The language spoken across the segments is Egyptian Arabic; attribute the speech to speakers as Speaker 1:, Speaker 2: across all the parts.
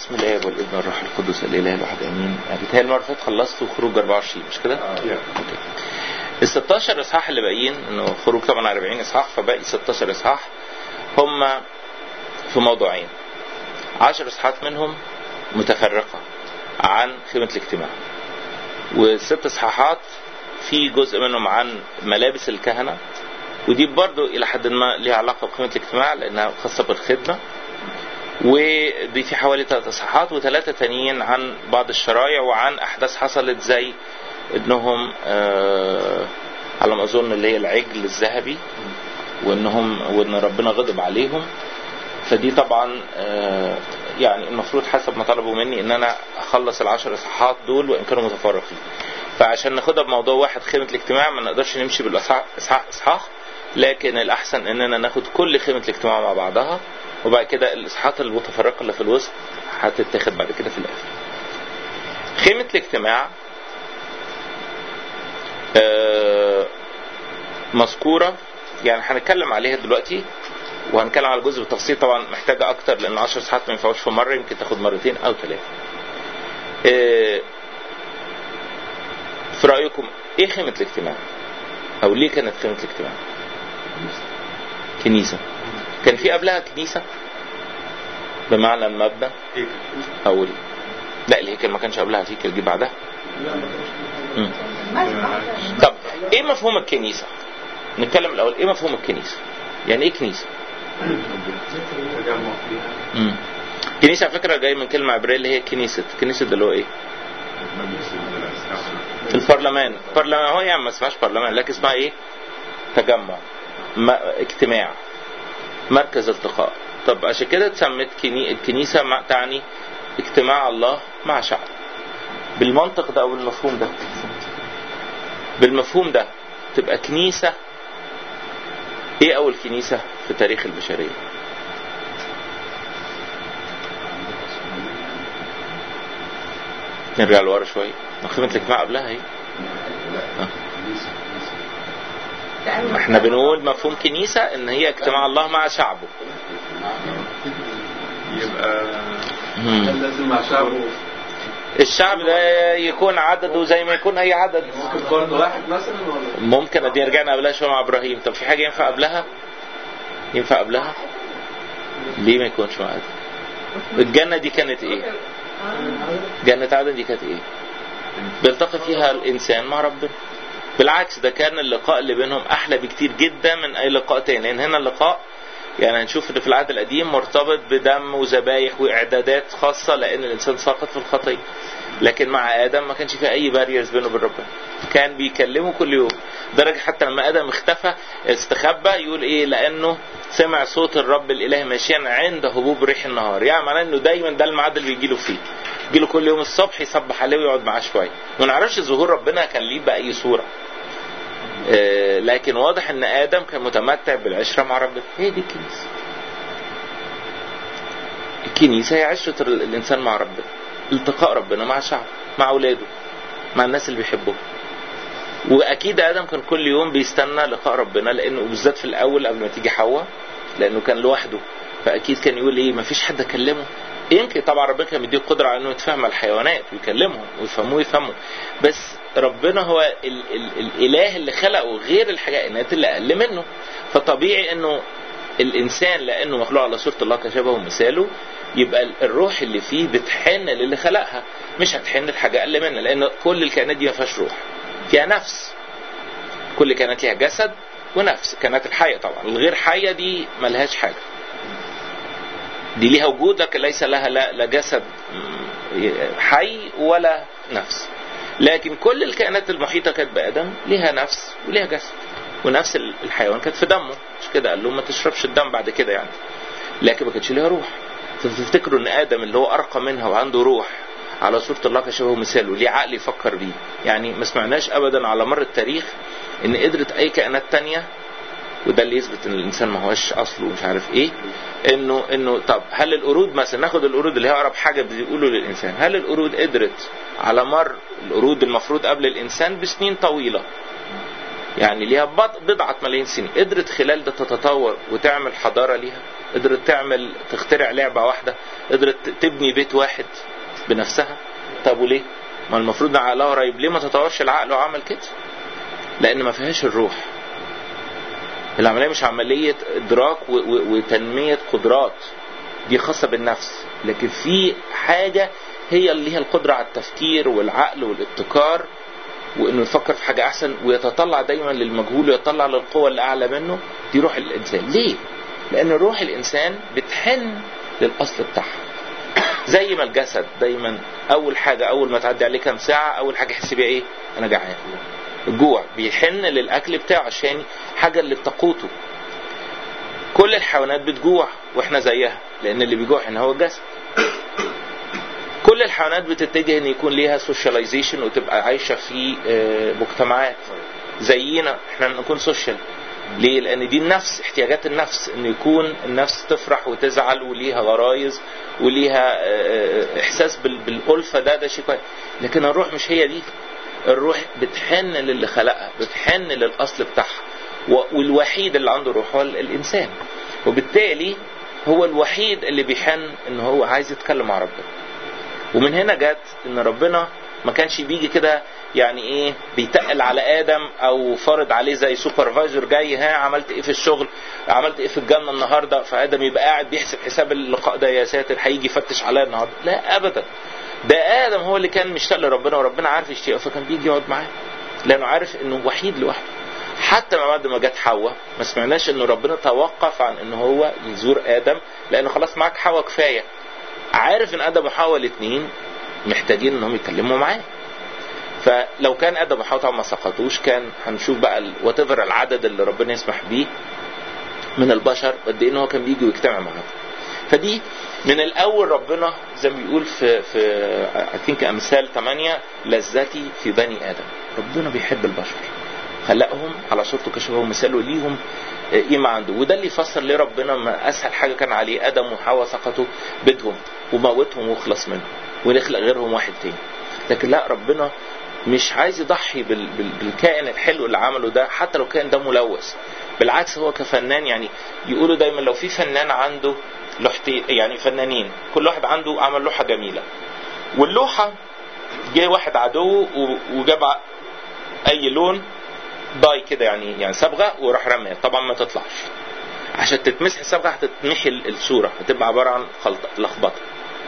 Speaker 1: باسم الاب والابن والروح القدس الاله الواحد امين يعني بيتهيألي المره اللي فاتت خلصتوا خروج 24 مش كده؟ اوكي ال 16 اصحاح اللي باقيين انه خروج طبعا 40 اصحاح فباقي 16 اصحاح هم في موضوعين 10 اصحاحات منهم متفرقه عن خيمه الاجتماع والست اصحاحات في جزء منهم عن ملابس الكهنه ودي برضو الى حد ما ليها علاقه بقيمه الاجتماع لانها خاصه بالخدمه ودي في حوالي ثلاث اصحاحات وثلاثه تانيين عن بعض الشرايع وعن احداث حصلت زي انهم آه على ما اظن اللي هي العجل الذهبي وانهم وان ربنا غضب عليهم فدي طبعا آه يعني المفروض حسب ما طلبوا مني ان انا اخلص العشر اصحاحات دول وان كانوا متفرقين فعشان ناخدها بموضوع واحد خيمه الاجتماع ما نقدرش نمشي بالاصحاح اصحاح لكن الاحسن اننا ناخد كل خيمه الاجتماع مع بعضها وبعد كده الاصحاحات المتفرقه اللي في الوسط هتتاخد بعد كده في الاخر خيمه الاجتماع آه مذكوره يعني هنتكلم عليها دلوقتي وهنتكلم على الجزء بالتفصيل طبعا محتاجه اكتر لان 10 ساعات ما ينفعوش في مره يمكن تاخد مرتين او ثلاثه. آه في رايكم ايه خيمه الاجتماع؟ او ليه كانت خيمه الاجتماع؟ كنيسه. كان في قبلها كنيسه بمعنى المبنى او لا الهيكل ما كانش قبلها الهيكل جه بعدها. مم. طب ايه مفهوم الكنيسه؟ نتكلم الاول ايه مفهوم الكنيسه؟ يعني ايه كنيسه؟ امم كنيسه على فكره جاي من كلمه عبريه اللي هي كنيسه، كنيسه ده اللي هو ايه؟ البرلمان، البرلمان هو يعني ما اسمهاش برلمان لكن اسمها ايه؟ تجمع ما اجتماع مركز التقاء طب عشان كده اتسمت كني... الكنيسه مع... تعني اجتماع الله مع شعب بالمنطق ده او بالمفهوم ده بالمفهوم ده تبقى كنيسه ايه اول كنيسه في تاريخ البشريه نرجع لورا شويه خيمه الاجتماع قبلها ايه احنا بنقول مفهوم كنيسه ان هي اجتماع الله مع شعبه
Speaker 2: يبقى
Speaker 1: مم.
Speaker 2: لازم مع شعبه
Speaker 1: الشعب ده يكون عدده زي ما يكون اي عدد
Speaker 2: ممكن فرد واحد مثلا ولا
Speaker 1: ممكن ادي رجعنا قبلها شويه مع ابراهيم طب في حاجه ينفع قبلها ينفع قبلها ليه ما يكونش مع عدد الجنه دي كانت ايه جنه عدن دي كانت ايه بيلتقي فيها الانسان مع ربنا بالعكس ده كان اللقاء اللي بينهم احلى بكتير جدا من اي لقاء تاني لان هنا اللقاء يعني هنشوف ان في العهد القديم مرتبط بدم وذبايح واعدادات خاصه لان الانسان ساقط في الخطيه لكن مع ادم ما كانش في اي باريرز بينه وبين ربنا كان بيكلمه كل يوم درجه حتى لما ادم اختفى استخبى يقول ايه لانه سمع صوت الرب الاله ماشيا عند هبوب ريح النهار يعني معناه انه دايما ده الميعاد اللي بيجي له فيه يجي له كل يوم الصبح يصبح عليه ويقعد معاه شويه ما نعرفش ظهور ربنا كان ليه باي صوره آه، لكن واضح ان ادم كان متمتع بالعشره مع ربنا هي دي الكنيسه الكنيسه هي عشره ال- الانسان مع ربنا التقاء ربنا مع شعب مع اولاده مع الناس اللي بيحبهم واكيد ادم كان كل يوم بيستنى لقاء ربنا لانه بالذات في الاول قبل ما تيجي حواء لانه كان لوحده فاكيد كان يقول ايه ما فيش حد اكلمه يمكن طبعا ربنا كان مديه القدره على انه يتفهم الحيوانات ويكلمهم ويفهموه يفهموا بس ربنا هو ال ال الاله اللي خلقه غير الحاجات اللي اقل منه فطبيعي انه الانسان لانه مخلوق على صوره الله كشبهه ومثاله يبقى الروح اللي فيه بتحن للي خلقها مش هتحن لحاجه اقل منها لان كل الكائنات دي ما فيهاش روح فيها نفس كل كائنات ليها جسد ونفس كائنات الحيه طبعا الغير حيه دي ملهاش حاجه دي ليها وجود لكن ليس لها لا, لا جسد حي ولا نفس لكن كل الكائنات المحيطة كانت بآدم ليها نفس وليها جسد ونفس الحيوان كانت في دمه مش كده قال له ما تشربش الدم بعد كده يعني لكن ما كانتش ليها روح فتفتكروا ان ادم اللي هو ارقى منها وعنده روح على صورة الله كشبه مثاله ليه عقل يفكر بيه يعني ما سمعناش ابدا على مر التاريخ ان قدرت اي كائنات تانية وده اللي يثبت ان الانسان ما هوش اصله ومش عارف ايه انه انه طب هل القرود مثلا ناخد القرود اللي هي اقرب حاجه بيقولوا للانسان هل القرود قدرت على مر القرود المفروض قبل الانسان بسنين طويله يعني ليها بضعة ملايين سنين قدرت خلال ده تتطور وتعمل حضارة ليها قدرت تعمل تخترع لعبة واحدة قدرت تبني بيت واحد بنفسها طب وليه ما المفروض ان عقلها قريب ليه ما تطورش العقل وعمل كده لان ما فيهاش الروح العملية مش عملية ادراك و- و- وتنمية قدرات دي خاصة بالنفس لكن في حاجة هي اللي ليها القدرة على التفكير والعقل والابتكار وانه يفكر في حاجة احسن ويتطلع دايما للمجهول ويتطلع للقوة اللي اعلى منه دي روح الانسان ليه لان روح الانسان بتحن للاصل بتاعها زي ما الجسد دايما اول حاجة اول ما تعدي عليه كام ساعة اول حاجة يحس بيها ايه انا جعان الجوع بيحن للاكل بتاعه عشان حاجة اللي بتقوته كل الحيوانات بتجوع واحنا زيها لان اللي بيجوع هنا هو الجسد كل الحيوانات بتتجه ان يكون ليها سوشياليزيشن وتبقى عايشه في آه، مجتمعات زينا احنا نكون سوشيال ليه؟ لان دي النفس احتياجات النفس ان يكون النفس تفرح وتزعل وليها غرايز وليها آه، احساس بال- بالالفه ده ده شيء كويس لكن الروح مش هي دي الروح بتحن للي خلقها بتحن للاصل بتاعها و- والوحيد اللي عنده روح هو ال- الانسان وبالتالي هو الوحيد اللي بيحن ان هو عايز يتكلم مع ربنا ومن هنا جت ان ربنا ما كانش بيجي كده يعني ايه بيتقل على ادم او فرض عليه زي سوبرفايزر جاي ها عملت ايه في الشغل عملت ايه في الجنه النهارده فادم يبقى قاعد بيحسب حساب اللقاء ده يا ساتر هيجي يفتش عليا النهارده لا ابدا ده ادم هو اللي كان مشتاق لربنا وربنا عارف يشتاقه فكان بيجي يقعد معاه لانه عارف انه وحيد لوحده حتى ما بعد ما جت حواء ما سمعناش انه ربنا توقف عن ان هو يزور ادم لانه خلاص معاك حواء كفايه عارف ان ادم وحواء الاثنين محتاجين انهم يتكلموا معاه فلو كان ادم وحواء طبعا ما سقطوش كان هنشوف بقى وات العدد اللي ربنا يسمح بيه من البشر قد ايه ان هو كان بيجي ويجتمع معاهم فدي من الاول ربنا زي ما بيقول في في اي ثينك امثال 8 لذتي في بني ادم ربنا بيحب البشر خلقهم على صورته كشبه مثاله ليهم قيمة عنده وده اللي يفسر ليه ربنا ما اسهل حاجة كان عليه ادم وحواء سقطوا بدهم وموتهم وخلص منهم ونخلق غيرهم واحد تاني لكن لا ربنا مش عايز يضحي بال بال بالكائن الحلو اللي عمله ده حتى لو كان ده ملوث بالعكس هو كفنان يعني يقولوا دايما لو في فنان عنده لوحتين يعني فنانين كل واحد عنده عمل لوحة جميلة واللوحة جه واحد عدو وجاب اي لون ضاي كده يعني يعني صبغه وراح رميها طبعا ما تطلعش عشان تتمسح الصبغه هتتمحي الصوره هتبقى عباره عن خلطه لخبطه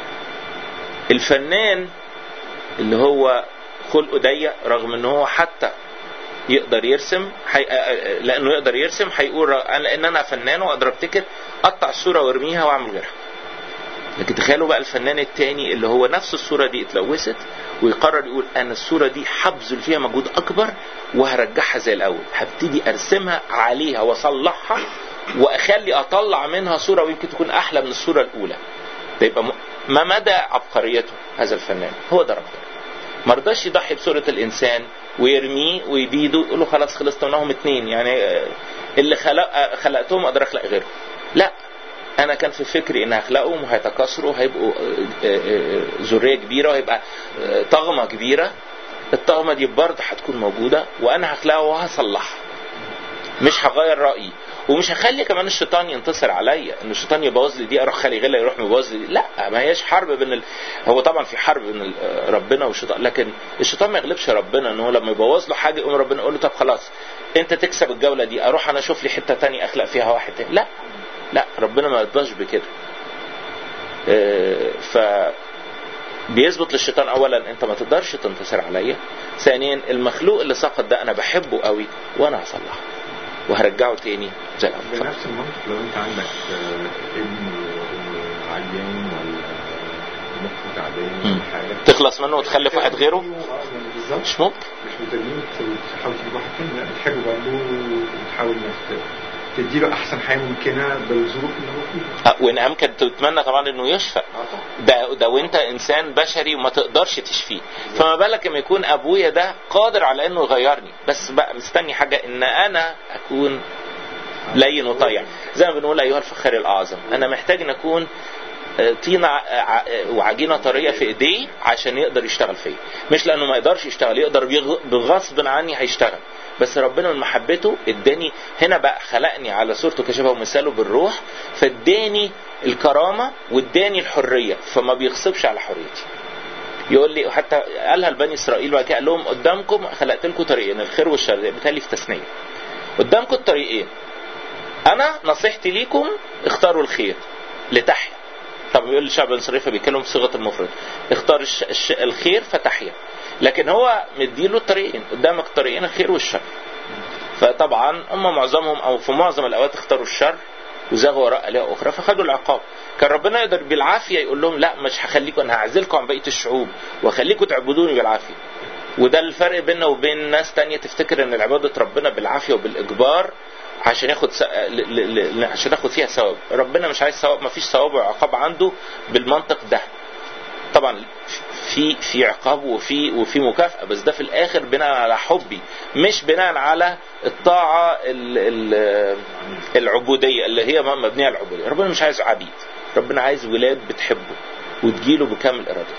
Speaker 1: الفنان اللي هو خلقه ضيق رغم ان هو حتى يقدر يرسم حي... لانه يقدر يرسم هيقول لان انا فنان واقدر ابتكر اقطع الصوره وارميها واعمل غيرها لكن تخيلوا بقى الفنان التاني اللي هو نفس الصوره دي اتلوثت ويقرر يقول انا الصوره دي هبذل فيها مجهود اكبر وهرجعها زي الاول هبتدي ارسمها عليها واصلحها واخلي اطلع منها صوره ويمكن تكون احلى من الصوره الاولى ده يبقى ما مدى عبقريته هذا الفنان هو ده ربنا ما رضاش يضحي بصوره الانسان ويرميه ويبيده يقول له خلاص خلصت منهم اتنين يعني اللي خلق خلقتهم اقدر اخلق غيرهم لا انا كان في فكري ان هخلقهم وهيتكاثروا وهيبقوا ذريه كبيره وهيبقى طغمه كبيره الطغمه دي برضه هتكون موجوده وانا هخلقها وهصلحها مش هغير رايي ومش هخلي كمان الشيطان ينتصر عليا ان الشيطان يبوظ لي دي اروح خلي غيرها يروح مبوظ لي لا ما هياش حرب بين ال... هو طبعا في حرب بين ربنا والشيطان لكن الشيطان ما يغلبش ربنا ان هو لما يبوظ له حاجه يقوم ربنا يقول له طب خلاص انت تكسب الجوله دي اروح انا اشوف لي حته تانية اخلق فيها واحد تاني لا لا ربنا ما يرضاش بكده ف بيثبت للشيطان اولا انت ما تقدرش تنتصر عليا ثانيا المخلوق اللي سقط ده انا بحبه قوي وانا هصلحه وهرجعه تاني زي الاول
Speaker 3: بنفس المنطق لو انت عندك ابن عيان ولا مخه تعبان ولا حاجه
Speaker 1: تخلص منه وتخلف واحد غيره
Speaker 3: بالظبط
Speaker 1: مش ممكن
Speaker 3: مش مترجمين تحاول تجيب واحد تاني لا بتحبه برضه وتحاول انك تديله احسن حياه ممكنه بالظروف اللي هو فيها
Speaker 1: وان امكن تتمنى طبعا انه يشفى ده ده وانت انسان بشري وما تقدرش تشفيه فما بالك لما يكون ابويا ده قادر على انه يغيرني بس بقى مستني حاجه ان انا اكون لين وطيع زي ما بنقول ايها الفخار الاعظم انا محتاج ان اكون طينة وعجينة طرية في ايديه عشان يقدر يشتغل فيا مش لانه ما يقدرش يشتغل يقدر بغصب عني هيشتغل بس ربنا من محبته اداني هنا بقى خلقني على صورته كشبه ومثاله بالروح فاداني الكرامه واداني الحريه فما بيغصبش على حريتي يقول لي وحتى قالها لبني اسرائيل بعد كده قال لهم قدامكم خلقت لكم طريقين الخير والشر بالتالي في تثنيه قدامكم الطريقين انا نصيحتي ليكم اختاروا الخير لتحيا طب بيقول الشعب بني اسرائيل فبيتكلم بصيغه المفرد اختار الش... الش... الخير فتحيا لكن هو مديله الطريقين قدامك الطريقين الخير والشر فطبعا هم معظمهم او في معظم الاوقات اختاروا الشر وزاغوا وراء الهه اخرى فخدوا العقاب كان ربنا يقدر بالعافيه يقول لهم لا مش هخليكم انا هعزلكم عن بقيه الشعوب واخليكم تعبدوني بالعافيه وده الفرق بيننا وبين ناس تانية تفتكر ان عبادة ربنا بالعافية وبالاجبار عشان ياخد س... ل... ل... ل... عشان ياخد فيها ثواب ربنا مش عايز ثواب ما فيش ثواب وعقاب عنده بالمنطق ده طبعا في في عقاب وفي وفي مكافأة بس ده في الآخر بناء على حبي مش بناء على الطاعة ال... ال... العبودية اللي هي مبنية على العبودية ربنا مش عايز عبيد ربنا عايز ولاد بتحبه وتجيله بكامل إرادته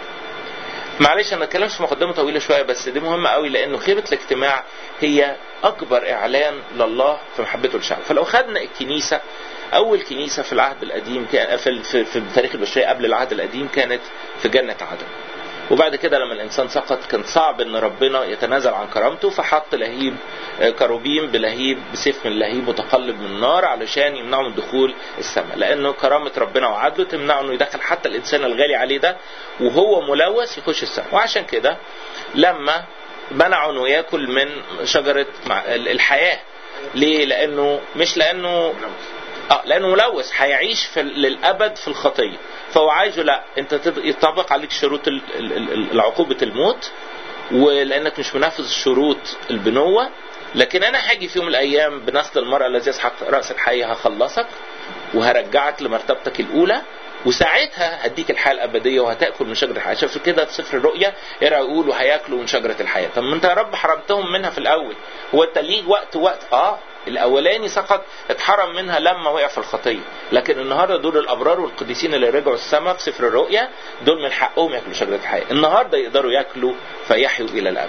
Speaker 1: معلش انا اتكلمت في مقدمه طويله شويه بس دي مهمه قوي لانه خيمه الاجتماع هي اكبر اعلان لله في محبته للشعب فلو خدنا الكنيسه اول كنيسه في العهد القديم كان في, في, في تاريخ البشريه قبل العهد القديم كانت في جنه عدن وبعد كده لما الانسان سقط كان صعب ان ربنا يتنازل عن كرامته فحط لهيب كروبيم بلهيب بسيف من لهيب متقلب من نار علشان يمنعه من دخول السماء لانه كرامه ربنا وعدله تمنعه انه يدخل حتى الانسان الغالي عليه ده وهو ملوث يخش السماء وعشان كده لما منعه انه ياكل من شجره الحياه ليه؟ لانه مش لانه اه لانه ملوث هيعيش في للابد في الخطيه فهو عايزه لا انت يطبق عليك شروط العقوبه الموت ولانك مش منفذ شروط البنوه لكن انا هاجي في يوم من الايام بنسل المراه الذي يسحق راس الحي هخلصك وهرجعك لمرتبتك الاولى وساعتها هديك الحياه الابديه وهتاكل من شجره الحياه شوف كده في سفر الرؤيا يرى يقولوا هياكلوا من شجره الحياه طب ما انت يا رب حرمتهم منها في الاول هو انت ليه وقت وقت اه الاولاني سقط اتحرم منها لما وقع في الخطيه لكن النهارده دول الابرار والقديسين اللي رجعوا السماء في سفر الرؤيا دول من حقهم ياكلوا شجره الحياه النهارده يقدروا ياكلوا فيحيوا الى الابد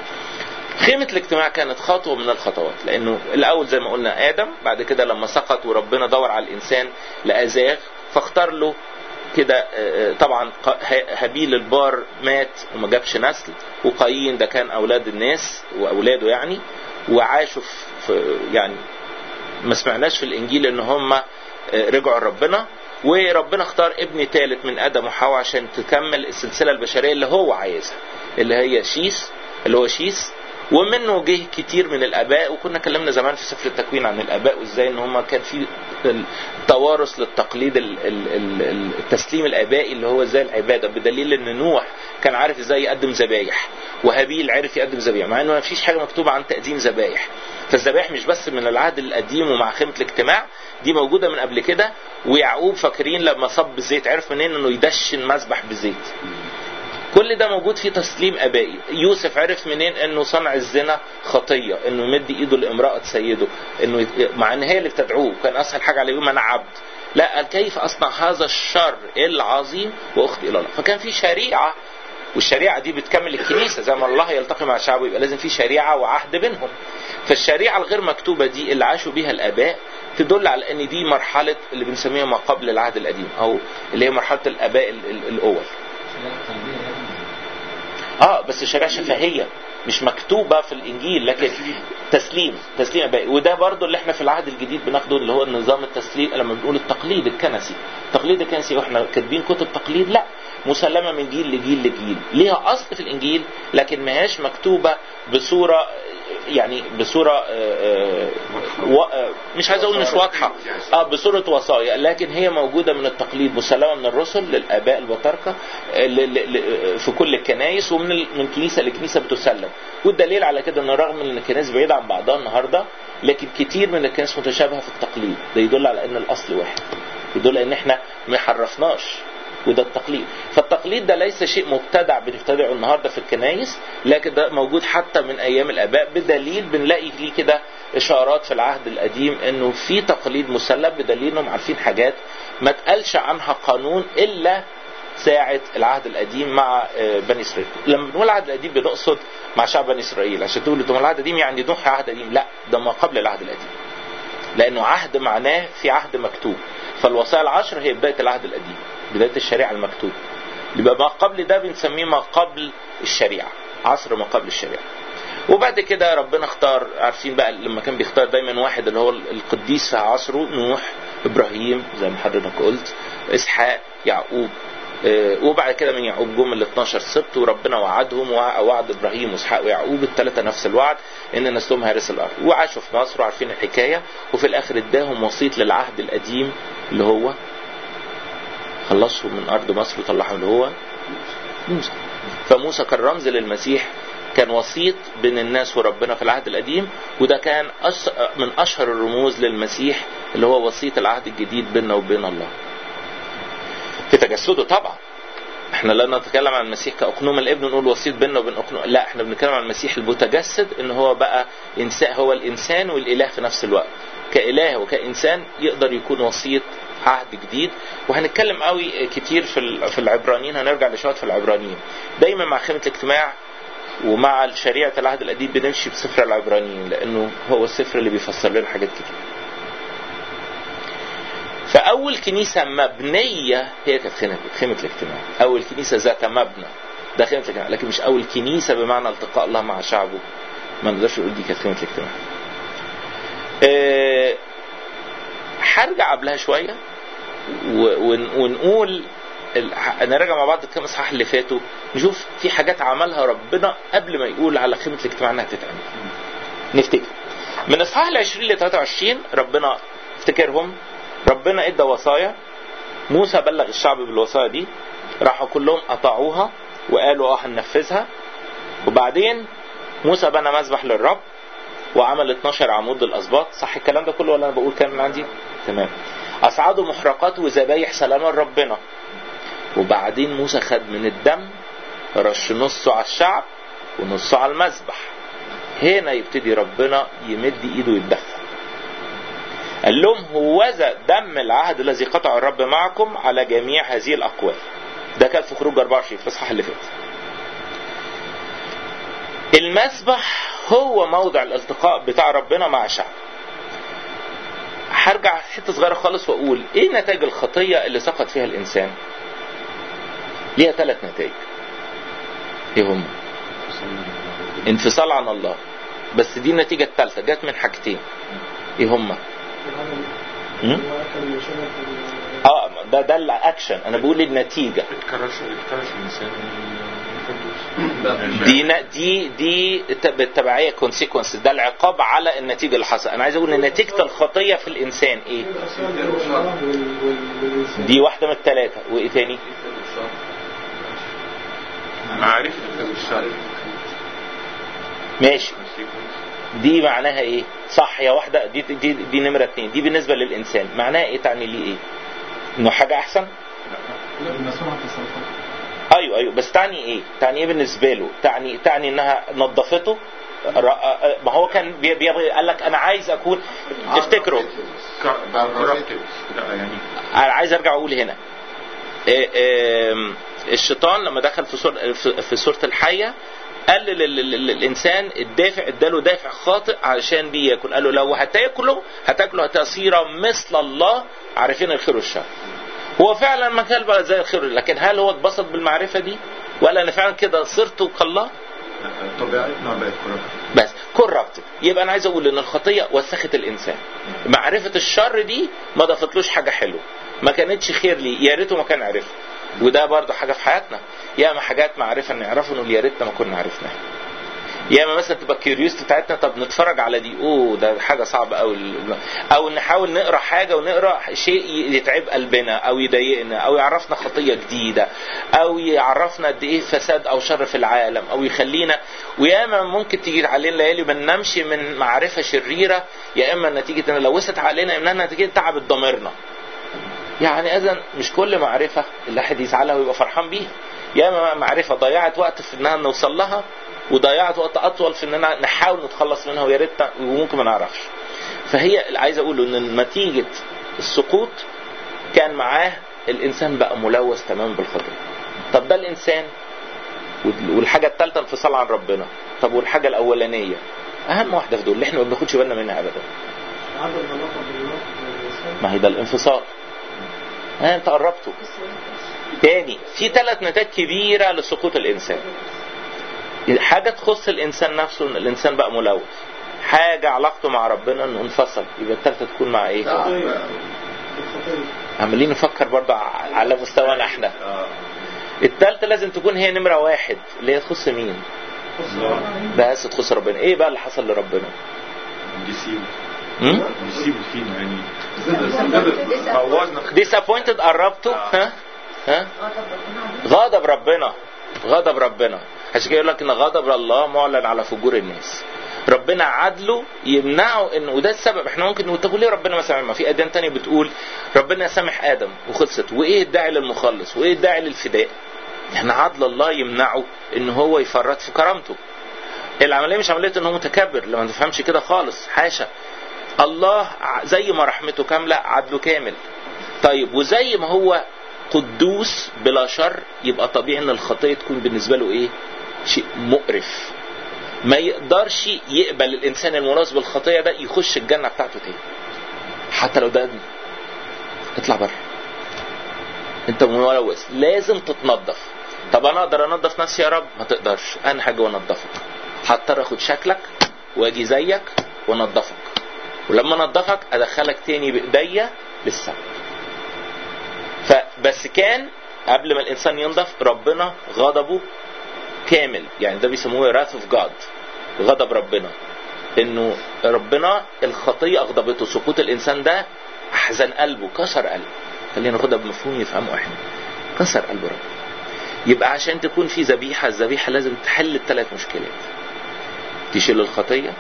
Speaker 1: خيمة الاجتماع كانت خطوة من الخطوات لأنه الأول زي ما قلنا آدم بعد كده لما سقط وربنا دور على الإنسان لأزاغ فاختار له كده طبعا هابيل البار مات وما جابش نسل وقايين ده كان أولاد الناس وأولاده يعني وعاشوا في يعني ما سمعناش في الإنجيل إن هم رجعوا لربنا وربنا اختار ابن ثالث من ادم وحواء عشان تكمل السلسله البشريه اللي هو عايزها اللي هي شيس اللي هو شيس ومنه جه كتير من الاباء وكنا اتكلمنا زمان في سفر التكوين عن الاباء وازاي ان هم كان في توارث للتقليد التسليم الابائي اللي هو زي العباده بدليل ان نوح كان عارف ازاي يقدم ذبايح وهابيل عرف يقدم ذبايح مع انه ما فيش حاجه مكتوبه عن تقديم ذبايح فالذبائح مش بس من العهد القديم ومع خيمه الاجتماع دي موجوده من قبل كده ويعقوب فاكرين لما صب الزيت عرف منين انه يدشن مذبح بزيت كل ده موجود في تسليم ابائي يوسف عرف منين انه صنع الزنا خطيه انه يمد ايده لامراه سيده انه مع ان هي اللي بتدعوه كان اسهل حاجه عليه يقول انا عبد لا قال كيف اصنع هذا الشر العظيم واختي الى الله فكان في شريعه والشريعه دي بتكمل الكنيسه زي ما الله يلتقي مع شعبه يبقى لازم في شريعه وعهد بينهم فالشريعه الغير مكتوبه دي اللي عاشوا بيها الاباء تدل على ان دي مرحله اللي بنسميها ما قبل العهد القديم او اللي هي مرحله الاباء الاول اه بس شريعه شفهيه مش مكتوبه في الانجيل لكن تسليم تسليم ابائي وده برضو اللي احنا في العهد الجديد بناخده اللي هو النظام التسليم لما بنقول التقليد الكنسي التقليد الكنسي واحنا كاتبين كتب تقليد لا مسلمه من جيل لجيل لجيل ليها اصل في الانجيل لكن ما هياش مكتوبه بصوره يعني بصوره آآ آآ مش عايز اقول مش واضحه اه بصوره وصايا لكن هي موجوده من التقليد مسلمه من الرسل للاباء البطاركه في كل الكنائس ومن من كنيسه لكنيسه بتسلم والدليل على كده ان رغم ان الكنائس بعيده عن بعضها النهارده لكن كتير من الكنائس متشابهه في التقليد ده يدل على ان الاصل واحد يدل ان احنا ما حرفناش وده التقليد فالتقليد ده ليس شيء مبتدع بنبتدعه النهارده في الكنايس لكن ده موجود حتى من ايام الاباء بدليل بنلاقي ليه كده اشارات في العهد القديم انه في تقليد مسلم بدليل انهم عارفين حاجات ما اتقالش عنها قانون الا ساعة العهد القديم مع آه، بني إسرائيل لما بنقول العهد القديم بنقصد مع شعب بني إسرائيل عشان تقول طب العهد القديم يعني نوح عهد قديم لا ده ما قبل العهد القديم لأنه عهد معناه في عهد مكتوب فالوصايا العشر هي بداية العهد القديم بداية الشريعة المكتوب يبقى ما قبل ده بنسميه ما قبل الشريعة عصر ما قبل الشريعة وبعد كده ربنا اختار عارفين بقى لما كان بيختار دايما واحد اللي هو القديس في عصره نوح ابراهيم زي ما حضرتك قلت اسحاق يعقوب آه، وبعد كده من يعقوب جم ال 12 سبط وربنا وعدهم وع- وعد ابراهيم واسحاق ويعقوب الثلاثه نفس الوعد ان نسلهم هارس الارض وعاشوا في مصر وعارفين الحكايه وفي الاخر اداهم وسيط للعهد القديم اللي هو خلصهم من ارض مصر وطلعهم اللي هو موسى فموسى كان رمز للمسيح كان وسيط بين الناس وربنا في العهد القديم وده كان أش... من اشهر الرموز للمسيح اللي هو وسيط العهد الجديد بيننا وبين الله في تجسده طبعا احنا لا نتكلم عن المسيح كأقنوم الابن نقول وسيط بيننا وبين أقنوم لا احنا بنتكلم عن المسيح المتجسد ان هو بقى انسان هو الانسان والاله في نفس الوقت كاله وكانسان يقدر يكون وسيط عهد جديد وهنتكلم قوي كتير في ال- في العبرانيين هنرجع لشويه في العبرانيين دايما مع خيمه الاجتماع ومع شريعه العهد القديم بنمشي بسفر العبرانيين لانه هو السفر اللي بيفسر لنا حاجات كتير فأول كنيسة مبنية هي كانت خيمة خيمة الاجتماع أول كنيسة ذات مبنى ده خيمة الاجتماع لكن مش أول كنيسة بمعنى التقاء الله مع شعبه ما نقدرش نقول دي كانت خيمة الاجتماع آه، هرجع قبلها شوية و- ون- ونقول ال- نراجع مع بعض الكام اصحاح اللي فاتوا نشوف في حاجات عملها ربنا قبل ما يقول على خيمة الاجتماع انها تتعمل نفتكر من اصحاح ال 20 ل 23 ربنا افتكرهم ربنا ادى وصايا موسى بلغ الشعب بالوصايا دي راحوا كلهم قطعوها وقالوا اه هننفذها وبعدين موسى بنى مذبح للرب وعمل 12 عمود للاسباط صح الكلام ده كله ولا انا بقول كلام من عندي تمام اصعدوا محرقات وذبايح سلامه لربنا وبعدين موسى خد من الدم رش نصه على الشعب ونصه على المذبح هنا يبتدي ربنا يمد ايده ويتدخل قال لهم هوذا دم العهد الذي قطع الرب معكم على جميع هذه الاقوال ده كان في خروج 24 في الاصحاح اللي فات المسبح هو موضع الالتقاء بتاع ربنا مع شعب هرجع حته صغيره خالص واقول ايه نتائج الخطيه اللي سقط فيها الانسان ليها ثلاث نتائج ايه هم انفصال عن الله بس دي النتيجه الثالثه جت من حاجتين ايه هم م? اه ده ده الاكشن انا بقول النتيجه
Speaker 3: اتكرش اتكرش الانسان الفردوس
Speaker 1: دي ن- دي دي ت- بالتبعيه كونسيكونس ده العقاب على النتيجه اللي حصل انا عايز اقول ان نتيجه الخطيه في الانسان ايه دي واحده من الثلاثه وايه تاني
Speaker 3: معرفة الشر
Speaker 1: ماشي دي معناها ايه صح يا واحده دي دي دي نمره اتنين دي بالنسبه للانسان معناها ايه تعني ليه ايه انه حاجه احسن ايوه ايوه بس تعني ايه تعني ايه بالنسبه له تعني تعني انها نظفته ر- ما هو كان بي- بيبغي قال لك انا عايز اكون افتكروا
Speaker 3: كوربتيف لا يعني
Speaker 1: انا عايز ارجع اقول هنا إيه إيه الشيطان لما دخل في سورة في- في سوره الحيه قال لل- لل- لل- للانسان الدافع اداله دافع خاطئ علشان بياكل قال له لو هتاكله هتاكله هتصير مثل الله عارفين الخير والشر هو فعلا ما كان بقى زي الخير لكن هل هو اتبسط بالمعرفه دي ولا انا فعلا كده صرت كالله
Speaker 3: طبيعتنا بقت كوربتيف
Speaker 1: بس كوربتيف يبقى انا عايز اقول ان الخطيه وسخت الانسان معرفه الشر دي ما ضافتلوش حاجه حلوه ما كانتش خير ليه يا ريته ما كان عرفها وده برضه حاجه في حياتنا ياما حاجات معرفه نعرفها نقول يا ريتنا ما كنا عرفناها ياما مثلا تبقى الكيوريوستي بتاعتنا طب نتفرج على دي اوه ده حاجه صعبه قوي او نحاول نقرا حاجه ونقرا شيء يتعب قلبنا او يضايقنا او يعرفنا خطيه جديده او يعرفنا قد ايه فساد او شر في العالم او يخلينا وياما ممكن تيجي علينا ليالي ما ننامش من معرفه شريره يا اما نتيجه ان لوثت علينا انها نتيجه تعبت ضميرنا يعني اذا مش كل معرفه الواحد يزعلها ويبقى فرحان بيها ياما معرفه ضيعت وقت في انها نوصل لها وضيعت وقت اطول في اننا نحاول نتخلص منها ويا ريت وممكن ما نعرفش فهي اللي عايز اقوله ان نتيجه السقوط كان معاه الانسان بقى ملوث تماما بالخطيه طب ده الانسان والحاجه الثالثه انفصال عن ربنا طب والحاجه الاولانيه اهم واحده في دول اللي احنا ما بناخدش بالنا منها ابدا
Speaker 4: عدم علاقة بالله والإنسان.
Speaker 1: ما هي ده الانفصال ها انت قربته تاني في ثلاث نتائج كبيره لسقوط الانسان حاجه تخص الانسان نفسه ان الانسان بقى ملوث حاجه علاقته مع ربنا انه انفصل يبقى الثالثه تكون مع ايه
Speaker 4: الخطية.
Speaker 1: عمالين نفكر برضه ع- على مستوانا احنا
Speaker 2: اه
Speaker 1: الثالثه لازم تكون هي نمره واحد اللي هي تخص مين بس تخص ربنا ايه بقى اللي حصل لربنا
Speaker 3: ديسيب
Speaker 1: هم؟
Speaker 3: ديسيب فينا يعني
Speaker 2: بوظنا
Speaker 1: disappointed قربته ها ها غضب ربنا غضب ربنا عشان كده يقول لك ان غضب الله معلن على فجور الناس ربنا عدله يمنعه ان وده السبب احنا ممكن نقول طب ليه ربنا ما سامح ما في اديان تانية بتقول ربنا سامح ادم وخلصت وايه الداعي للمخلص وايه الداعي للفداء احنا عدل الله يمنعه ان هو يفرط في كرامته العمليه مش عمليه ان هو متكبر لما تفهمش كده خالص حاشا الله ع- زي ما رحمته كامله عدله كامل طيب وزي ما هو قدوس بلا شر يبقى طبيعي ان الخطيه تكون بالنسبه له ايه شيء مقرف ما يقدرش يقبل الانسان المناسب بالخطيه ده يخش الجنه بتاعته تاني حتى لو ده اطلع بره انت ملوث لازم تتنظف طب انا اقدر انظف نفسي يا رب ما تقدرش انا حاجه وانضفك هضطر اخد شكلك واجي زيك وانضفك ولما انضفك ادخلك تاني بايديا للسما فبس كان قبل ما الانسان ينضف ربنا غضبه كامل يعني ده بيسموه wrath of God غضب ربنا انه ربنا الخطيه اغضبته سقوط الانسان ده احزن قلبه كسر قلبه خلينا ناخدها بمفهوم يفهمه احنا كسر قلب ربنا يبقى عشان تكون في ذبيحه الذبيحه لازم تحل الثلاث مشكلات تشيل الخطيه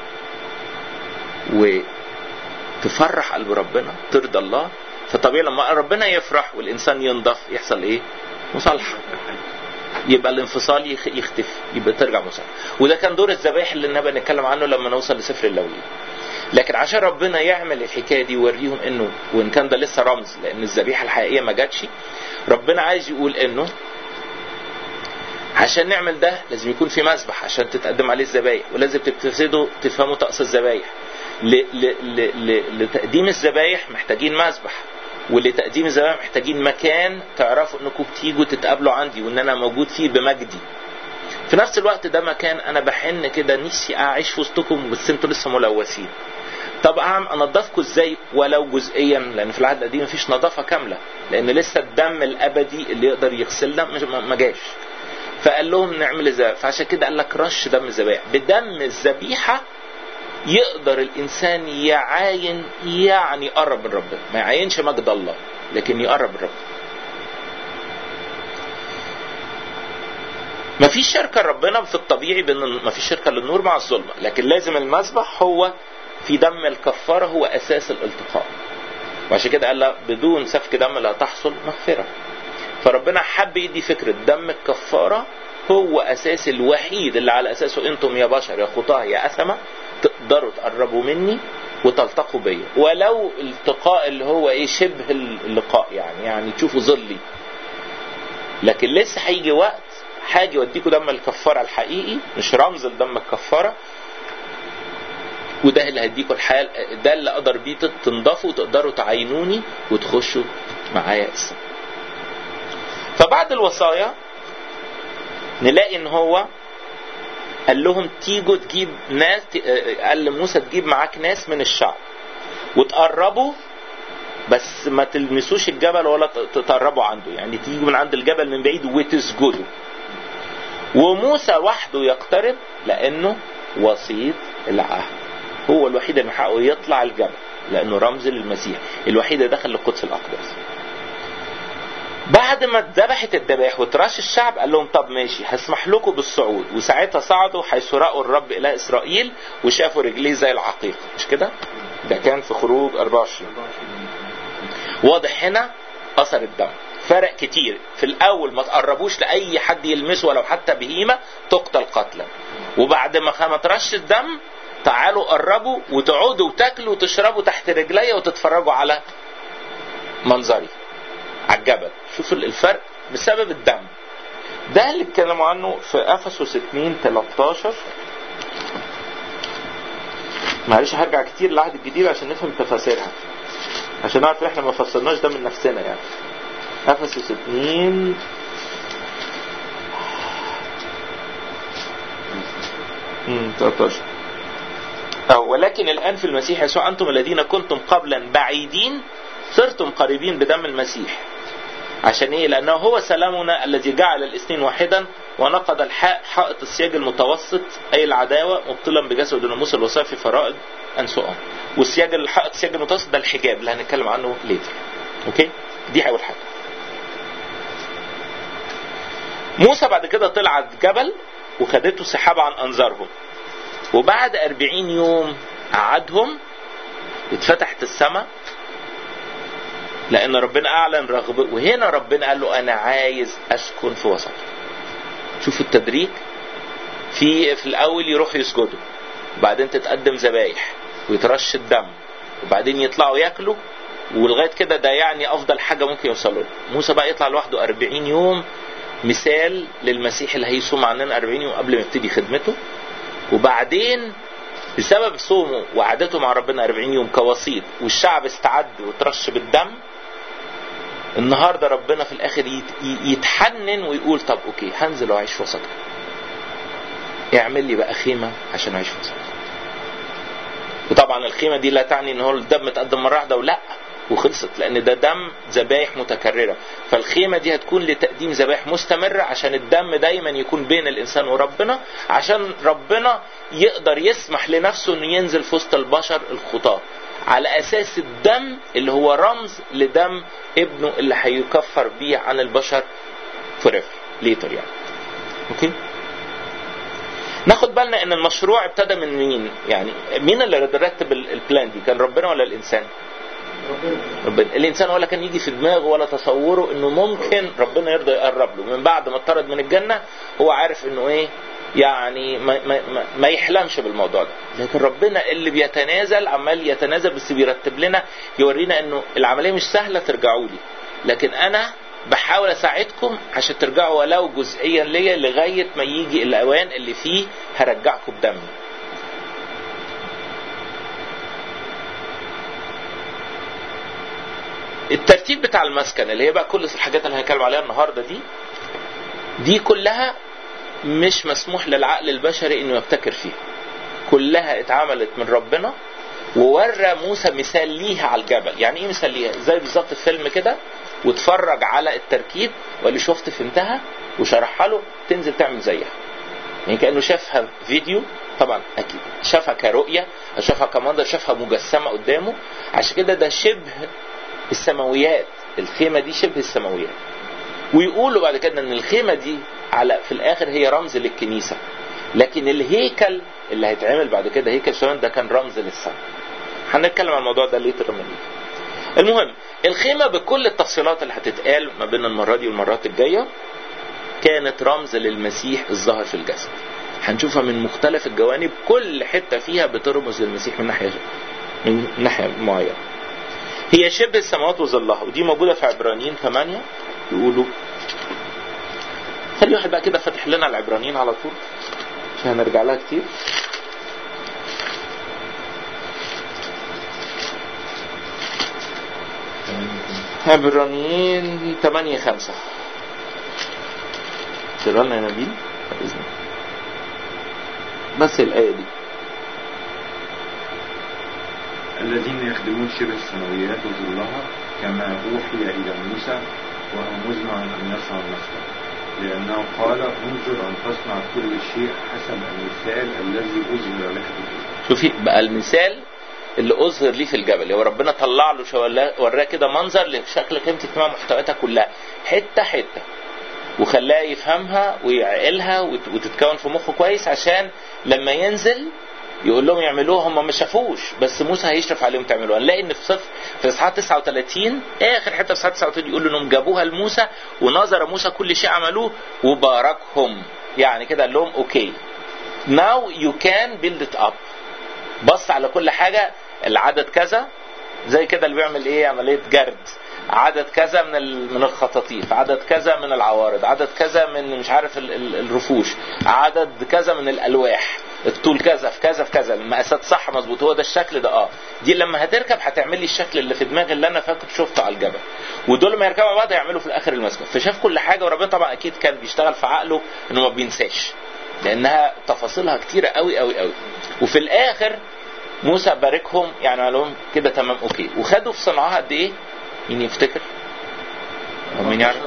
Speaker 1: وتفرح قلب ربنا ترضى الله فطبيعي لما ربنا يفرح والانسان ينضف يحصل ايه مصالحه يبقى الانفصال يخ- يختفي يبقى ترجع مصالحه وده كان دور الذبائح اللي نبقى نتكلم عنه لما نوصل لسفر اللويين لكن عشان ربنا يعمل الحكايه دي يوريهم انه وان كان ده لسه رمز لان الذبيحه الحقيقيه ما جاتش ربنا عايز يقول انه عشان نعمل ده لازم يكون في مسبح عشان تتقدم عليه الذبايح ولازم تبتدوا تفهموا طقس الذبايح ل- ل- ل- ل- لتقديم الذبايح محتاجين مسبح ولتقديم الذبايح محتاجين مكان تعرفوا انكم بتيجوا تتقابلوا عندي وان انا موجود فيه بمجدي في نفس الوقت ده مكان انا بحن كده نفسي اعيش في وسطكم بس انتوا لسه ملوثين طب اعمل انضفكم ازاي ولو جزئيا لان في العهد القديم مفيش نظافه كامله لان لسه الدم الابدي اللي يقدر يغسلنا مش- ما ما جاش فقال لهم نعمل ازاي فعشان كده قال لك رش دم الذبائح بدم الذبيحه يقدر الانسان يعاين يعني يقرب من ربنا ما يعاينش مجد الله لكن يقرب من ربنا ما فيش شركه لربنا في الطبيعي بين ما فيش شركه للنور مع الظلمه لكن لازم المذبح هو في دم الكفاره هو اساس الالتقاء وعشان كده قال لا بدون سفك دم لا تحصل مغفره فربنا حب يدي فكره دم الكفاره هو اساس الوحيد اللي على اساسه انتم يا بشر يا خطاه يا اثمه تقدروا تقربوا مني وتلتقوا بيا ولو التقاء اللي هو ايه شبه اللقاء يعني يعني تشوفوا ظلي لكن لسه هيجي وقت حاجه يوديكوا دم الكفاره الحقيقي مش رمز لدم الكفاره وده اللي هيديكوا الحال ده اللي اقدر بيه تنضفوا وتقدروا تعينوني وتخشوا معايا السما فبعد الوصايا نلاقي ان هو قال لهم تيجوا تجيب ناس قال لموسى تجيب معاك ناس من الشعب وتقربوا بس ما تلمسوش الجبل ولا تقربوا عنده يعني تيجوا من عند الجبل من بعيد وتسجدوا وموسى وحده يقترب لانه وسيط العهد هو الوحيد اللي من حقه يطلع الجبل لانه رمز للمسيح الوحيد اللي دخل لقدس الاقداس بعد ما اتذبحت الذبائح وتراش الشعب قال لهم طب ماشي هسمح لكم بالصعود وساعتها صعدوا حيث راوا الرب اله اسرائيل وشافوا رجليه زي العقيق مش كده؟ ده كان في خروج 24 واضح هنا اثر الدم فرق كتير في الاول ما تقربوش لاي حد يلمسه ولو حتى بهيمه تقتل قتلا وبعد ما ما ترش الدم تعالوا قربوا وتقعدوا وتاكلوا وتشربوا تحت رجليا وتتفرجوا على منظري على الجبل شوف الفرق بسبب الدم ده اللي اتكلموا عنه في افسس 2 13 معلش هرجع كتير للعهد الجديد عشان نفهم تفاسيرها عشان نعرف احنا ما فسرناش ده من نفسنا يعني افسس 2 امم 13 أو ولكن الآن في المسيح يسوع أنتم الذين كنتم قبلا بعيدين صرتم قريبين بدم المسيح عشان ايه لانه هو سلامنا الذي جعل الاثنين واحدا ونقض الحاء حائط السياج المتوسط اي العداوه مبطلا بجسد الناموس الوصايا في فرائض انسؤال والسياج الحائط السياج المتوسط ده الحجاب اللي هنتكلم عنه ليتر اوكي دي اول حاجه موسى بعد كده طلع على الجبل وخدته سحابة عن أنظارهم وبعد أربعين يوم قعدهم اتفتحت السماء لأن ربنا أعلن رغبة وهنا ربنا قال له أنا عايز أسكن في وسطك شوفوا التدريج في في الأول يروحوا يسجدوا وبعدين تتقدم ذبايح ويترش الدم وبعدين يطلعوا ياكلوا ولغايه كده ده يعني افضل حاجه ممكن يوصلوا له موسى بقى يطلع لوحده 40 يوم مثال للمسيح اللي هيصوم عننا 40 يوم قبل ما يبتدي خدمته وبعدين بسبب صومه وعادته مع ربنا 40 يوم كوسيط والشعب استعد وترش بالدم النهارده ربنا في الاخر يتحنن ويقول طب اوكي هنزل واعيش في وسطك اعمل لي بقى خيمه عشان اعيش في وسطك وطبعا الخيمه دي لا تعني ان هو الدم اتقدم مره واحده ولا وخلصت لان ده دم ذبايح متكرره فالخيمه دي هتكون لتقديم ذبائح مستمره عشان الدم دايما يكون بين الانسان وربنا عشان ربنا يقدر يسمح لنفسه انه ينزل في وسط البشر الخطاه على اساس الدم اللي هو رمز لدم ابنه اللي هيكفر بيه عن البشر فوريفر ليتر يعني اوكي ناخد بالنا ان المشروع ابتدى من مين يعني مين اللي رتب البلان دي كان ربنا ولا الانسان ربنا الانسان ولا كان يجي في دماغه ولا تصوره انه ممكن ربنا يرضى يقرب له من بعد ما اطرد من الجنه هو عارف انه ايه يعني ما, ما, ما, ما يحلمش بالموضوع ده لكن ربنا اللي بيتنازل عمال يتنازل بس بيرتب لنا يورينا انه العمليه مش سهله ترجعوا لي لكن انا بحاول اساعدكم عشان ترجعوا ولو جزئيا ليا لغايه ما يجي الاوان اللي فيه هرجعكم بدمي الترتيب بتاع المسكن اللي هي بقى كل الحاجات اللي هنتكلم عليها النهارده دي دي كلها مش مسموح للعقل البشري انه يبتكر فيها كلها اتعملت من ربنا وورى موسى مثال ليها على الجبل يعني ايه مثال ليها زي بالظبط الفيلم كده واتفرج على التركيب واللي شفت فهمتها وشرحها له تنزل تعمل زيها يعني كانه شافها فيديو طبعا اكيد شافها كرؤيه شافها كمنظر شافها مجسمه قدامه عشان كده ده شبه السماويات الخيمه دي شبه السماويات ويقولوا بعد كده ان الخيمه دي على في الاخر هي رمز للكنيسه لكن الهيكل اللي هيتعمل بعد كده هيكل سليمان ده كان رمز للسماء هنتكلم عن الموضوع ده ليتر من المهم الخيمه بكل التفصيلات اللي هتتقال ما بين المره دي والمرات الجايه كانت رمز للمسيح الظاهر في الجسد هنشوفها من مختلف الجوانب كل حته فيها بترمز للمسيح من ناحيه من ناحيه معينه هي شبه السماوات وظلها ودي موجودة في عبرانيين 8 يقولوا خلي واحد بقى كده فاتح لنا العبرانيين على طول عشان هنرجع لها كتير عبرانيين 8 5 تقرا لنا يا نبيل بإذن بس الآية دي
Speaker 3: الذين يخدمون شبه السماويات وظلها كما أوحي إلى موسى وهو مزمع أن يصنع المسكن لأنه قال انظر أن تصنع كل شيء حسب المثال الذي أظهر لك به
Speaker 1: شوفي بقى المثال اللي أظهر ليه في الجبل هو ربنا طلع له شوالاه وراه كده منظر لشكل قيمة اجتماع محتوياتها كلها حتة حتة وخلاه يفهمها ويعقلها وتتكون في مخه كويس عشان لما ينزل يقول لهم يعملوها هم ما شافوش بس موسى هيشرف عليهم تعملوها نلاقي ان في صف في اصحاح 39 اخر حته في اصحاح 39 يقول انهم جابوها لموسى ونظر موسى كل شيء عملوه وباركهم يعني كده قال لهم اوكي now you can build it up بص على كل حاجه العدد كذا زي كده اللي بيعمل ايه عمليه جرد عدد كذا من ال- من الخطاطيف عدد كذا من العوارض عدد كذا من مش عارف ال- ال- الرفوش عدد كذا من الالواح الطول كذا في كذا في كذا المقاسات صح مظبوط هو ده الشكل ده اه دي لما هتركب هتعمل لي الشكل اللي في دماغي اللي انا فاكر شفته على الجبل ودول لما يركبوا مع بعض هيعملوا في الاخر المسجد فشاف كل حاجه وربنا طبعا اكيد كان بيشتغل في عقله انه ما بينساش لانها تفاصيلها كتيره قوي قوي قوي وفي الاخر موسى باركهم يعني قال لهم كده تمام اوكي وخدوا في صنعها قد ايه؟ مين يفتكر؟ هو مين يعرف؟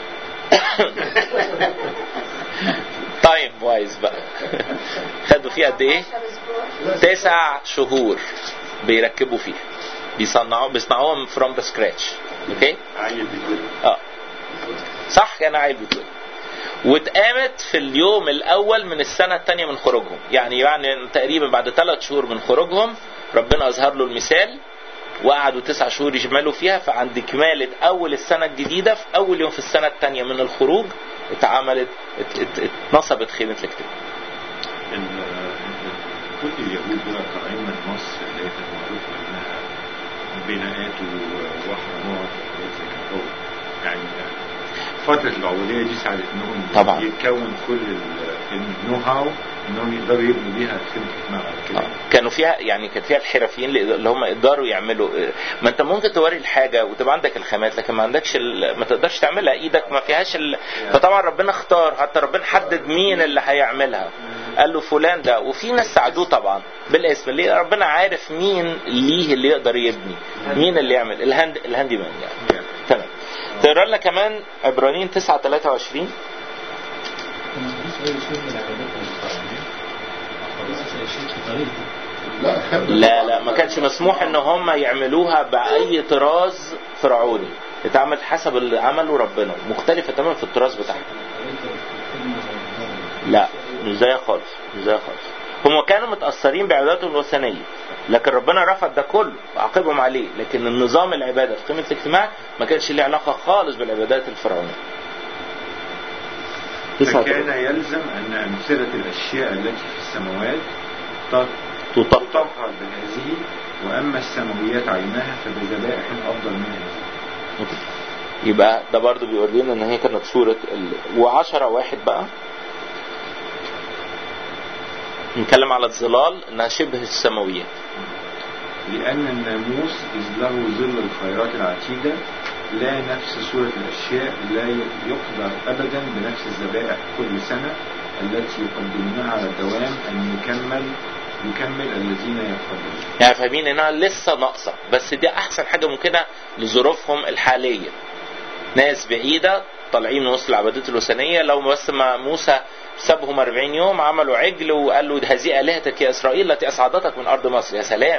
Speaker 1: تايم وايز بقى خدوا فيه قد ايه؟ تسع شهور بيركبوا فيها بيصنعوا بيصنعوهم فروم ذا سكراتش اوكي؟
Speaker 3: عيل بيقول
Speaker 1: اه صح كان عيل بتقول واتقامت في اليوم الاول من السنه الثانيه من خروجهم يعني يعني تقريبا بعد ثلاث شهور من خروجهم ربنا اظهر له المثال وقعدوا تسع شهور يجملوا فيها فعند كمالة أول السنة الجديدة في أول يوم في السنة الثانية من الخروج اتعملت ات- ات- اتنصبت خيمة الاجتماع.
Speaker 3: ال- ال- كل اليهود دول طالعين من مصر اللي هي كانت معروفة انها بناءات و- واهرامات وحاجات زي كده هو يعني فترة العبودية دي ساعدت انهم
Speaker 1: طبعا.
Speaker 3: يتكون كل النو هاو انهم يقدروا يبنوا بيها خيمة الاجتماع بعد كده
Speaker 1: كانوا فيها يعني كان فيها الحرفيين اللي اللي هم يقدروا يعملوا ما انت ممكن توري الحاجه وتبقى عندك الخامات لكن ما عندكش ال... ما تقدرش تعملها ايدك ما فيهاش ال... فطبعا ربنا اختار حتى ربنا حدد مين اللي هيعملها قال له فلان ده وفي ناس ساعدوه طبعا بالاسم ليه ربنا عارف مين ليه اللي يقدر يبني مين اللي يعمل الهاند الهاندي مان يعني تمام تقرا لنا كمان عبرانيين 9 23
Speaker 2: لا خد
Speaker 1: لا لا ما كانش مسموح ان هم يعملوها باي طراز فرعوني اتعمل حسب اللي عمله ربنا مختلفه تماما في الطراز بتاعها لا مش زيها خالص مش زيها خالص هم كانوا متاثرين بعباداتهم الوثنيه لكن ربنا رفض ده كله وعاقبهم عليه لكن النظام العباده في قيمه الاجتماع ما كانش ليه علاقه خالص بالعبادات الفرعونيه
Speaker 3: فكان يلزم ان امثلة الاشياء التي في السماوات تط-
Speaker 1: تطهر
Speaker 3: تطهر بهذه واما السماويات عينها فبذبائح افضل من هذه
Speaker 1: يبقى ده برضو بيورينا ان هي كانت صورة ال... وعشرة واحد بقى نتكلم على الظلال انها شبه السماويات
Speaker 3: لأن الناموس إذ له ظل الخيرات العتيدة لا نفس صورة الأشياء لا يقدر أبدا بنفس الذبائح كل سنة التي يقدمونها على الدوام أن يكمل يكمل الذين يقدمون
Speaker 1: يعني فاهمين انها لسه ناقصة بس دي احسن حاجة ممكنة لظروفهم الحالية ناس بعيدة طالعين من وسط العبادات الوثنية لو بس ما موسى سابهم 40 يوم عملوا عجل وقال له هذه آلهتك يا إسرائيل التي أصعدتك من أرض مصر يا سلام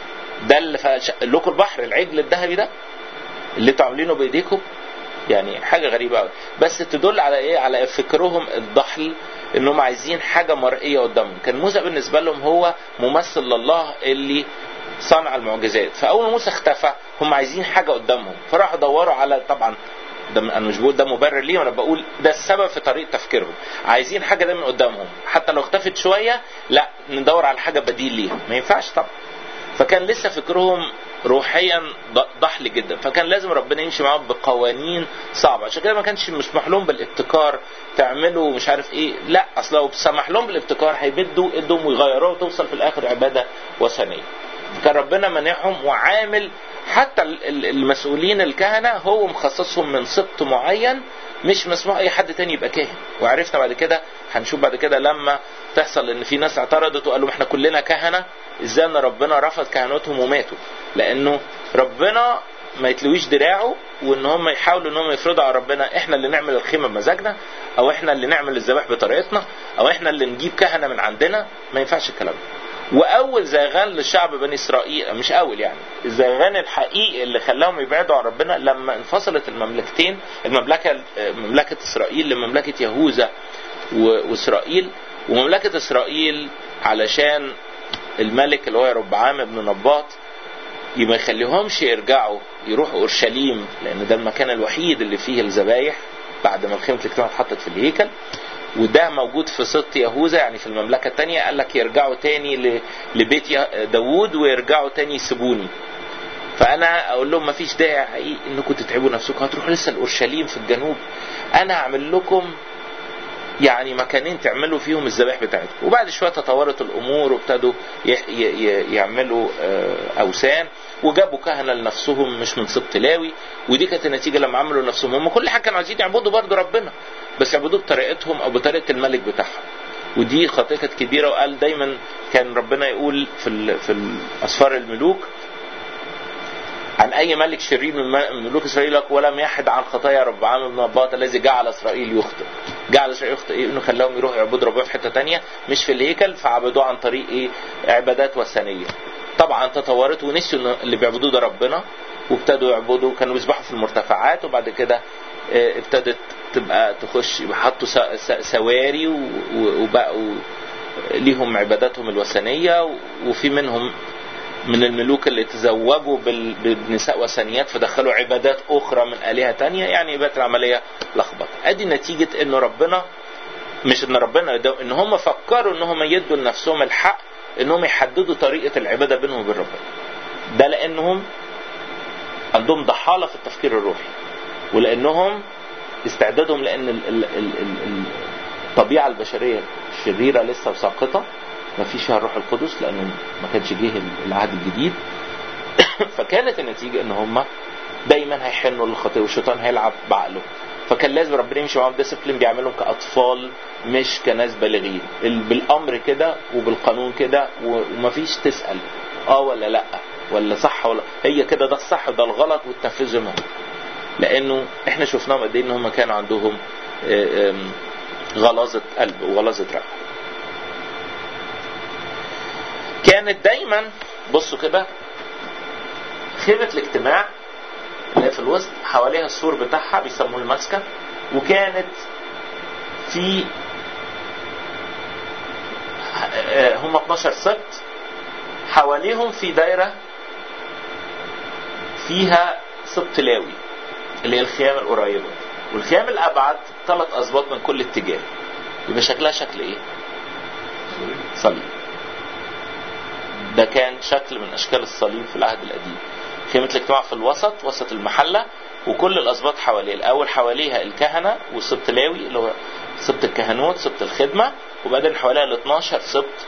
Speaker 1: ده اللي فشق لكم البحر العجل الذهبي ده اللي انتوا عاملينه بايديكم يعني حاجه غريبه قوي بس تدل على ايه على فكرهم الضحل انهم عايزين حاجه مرئيه قدامهم كان موسى بالنسبه لهم هو ممثل لله اللي صنع المعجزات فاول ما موسى اختفى هم عايزين حاجه قدامهم فراحوا دوروا على طبعا ده انا مش بقول ده مبرر ليه وانا بقول ده السبب في طريقه تفكيرهم عايزين حاجه دايما قدامهم حتى لو اختفت شويه لا ندور على حاجه بديل ليها ما ينفعش طبعا فكان لسه فكرهم روحيا ضحل جدا فكان لازم ربنا يمشي معاهم بقوانين صعبه عشان كده ما كانش مسمح لهم بالابتكار تعملوا مش عارف ايه لا اصل لو سمح لهم بالابتكار هيمدوا ايدهم ويغيروها وتوصل في الاخر عباده وثنيه كان ربنا منعهم وعامل حتى المسؤولين الكهنه هو مخصصهم من سبط معين مش مسموح اي حد تاني يبقى كاهن وعرفنا بعد كده هنشوف بعد كده لما تحصل ان في ناس اعترضت وقالوا احنا كلنا كهنه ازاي ان ربنا رفض كهنوتهم وماتوا لانه ربنا ما يتلويش دراعه وان هم يحاولوا ان هم يفرضوا على ربنا احنا اللي نعمل الخيمه بمزاجنا او احنا اللي نعمل الذبائح بطريقتنا او احنا اللي نجيب كهنه من عندنا ما ينفعش الكلام ده واول زيغان للشعب بني اسرائيل مش اول يعني الزيغان الحقيقي اللي خلاهم يبعدوا عن ربنا لما انفصلت المملكتين المملكه مملكه اسرائيل لمملكه يهوذا واسرائيل ومملكه اسرائيل علشان الملك اللي هو ربعام بن نباط ما يخليهمش يرجعوا يروحوا اورشليم لان ده المكان الوحيد اللي فيه الذبايح بعد ما خيمه الاجتماع اتحطت في الهيكل وده موجود في سبط يهوذا يعني في المملكة التانية قال لك يرجعوا تاني لبيت داوود ويرجعوا تاني يسيبوني فانا اقول لهم مفيش داعي انكم تتعبوا نفسكم هتروحوا لسه الاورشليم في الجنوب انا هعمل لكم يعني مكانين تعملوا فيهم الذبائح بتاعتكم وبعد شويه تطورت الامور وابتدوا ي- ي- ي- يعملوا آه، اوثان وجابوا كهنه لنفسهم مش من سبط لاوي ودي كانت النتيجه لما عملوا لنفسهم هم كل حاجه كانوا عايزين يعبدوا برضه ربنا بس يعبدوه بطريقتهم او بطريقه الملك بتاعهم ودي خطيئه كانت كبيره وقال دايما كان ربنا يقول في ال- في اسفار الملوك عن اي ملك شرير من م- ملوك اسرائيل يقول ولم يحد عن خطايا ربعام بن نباط الذي جعل اسرائيل يخطئ جعل اسرائيل يخطئ ايه انه خلاهم يروحوا يعبدوا ربنا في حته تانية مش في الهيكل فعبدوه عن طريق ايه عبادات وثنيه طبعا تطورت ونسيوا ان اللي بيعبدوه ده ربنا وابتدوا يعبدوا كانوا بيسبحوا في المرتفعات وبعد كده آه، ابتدت تبقى تخش يبقى حطوا س- س- سواري و- و- وبقوا ليهم عباداتهم الوثنيه و- وفي منهم من الملوك اللي تزوجوا بال- بنساء وثنيات فدخلوا عبادات اخرى من الهه تانية يعني بقت العمليه لخبطه ادي نتيجه انه ربنا مش ان ربنا يدو ان هم فكروا ان هم يدوا لنفسهم الحق انهم يحددوا طريقه العباده بينهم وبين ربنا ده لانهم عندهم ضحاله في التفكير الروحي ولانهم استعدادهم لان ال- ال- ال- ال- الطبيعه البشريه الشريره لسه ساقطه ما فيش فيها الروح القدس لانه ما كانش جه العهد الجديد فكانت النتيجه ان هم دايما هيحنوا للخطيه والشيطان هيلعب بعقله فكان لازم ربنا يمشي معاهم ديسيبلين بيعملهم كاطفال مش كناس بالغين ال- بالامر كده وبالقانون كده و- ومفيش تسال اه ولا لا ولا صح ولا هي كده ده الصح وده الغلط وتنفذهم هم لانه احنا شفناهم قد ايه ان هم كانوا عندهم آه، آم، غلاظه قلب وغلاظه رأي كانت دايما بصوا كده خيمة الاجتماع اللي هي في الوسط حواليها السور بتاعها بيسموه المسكن وكانت في آه، هم 12 سبت حواليهم في دايرة فيها سبط لاوي اللي هي الخيام القريبة والخيام الأبعد ثلاث أسباط من كل اتجاه يبقى شكلها شكل إيه؟ صليب ده كان شكل من اشكال الصليب في العهد القديم خيمة الاجتماع في الوسط وسط المحلة وكل الاسباط حواليه الاول حواليها الكهنة وسبط لاوي اللي هو سبط الكهنوت سبط الخدمة وبعدين حواليها ال 12 سبط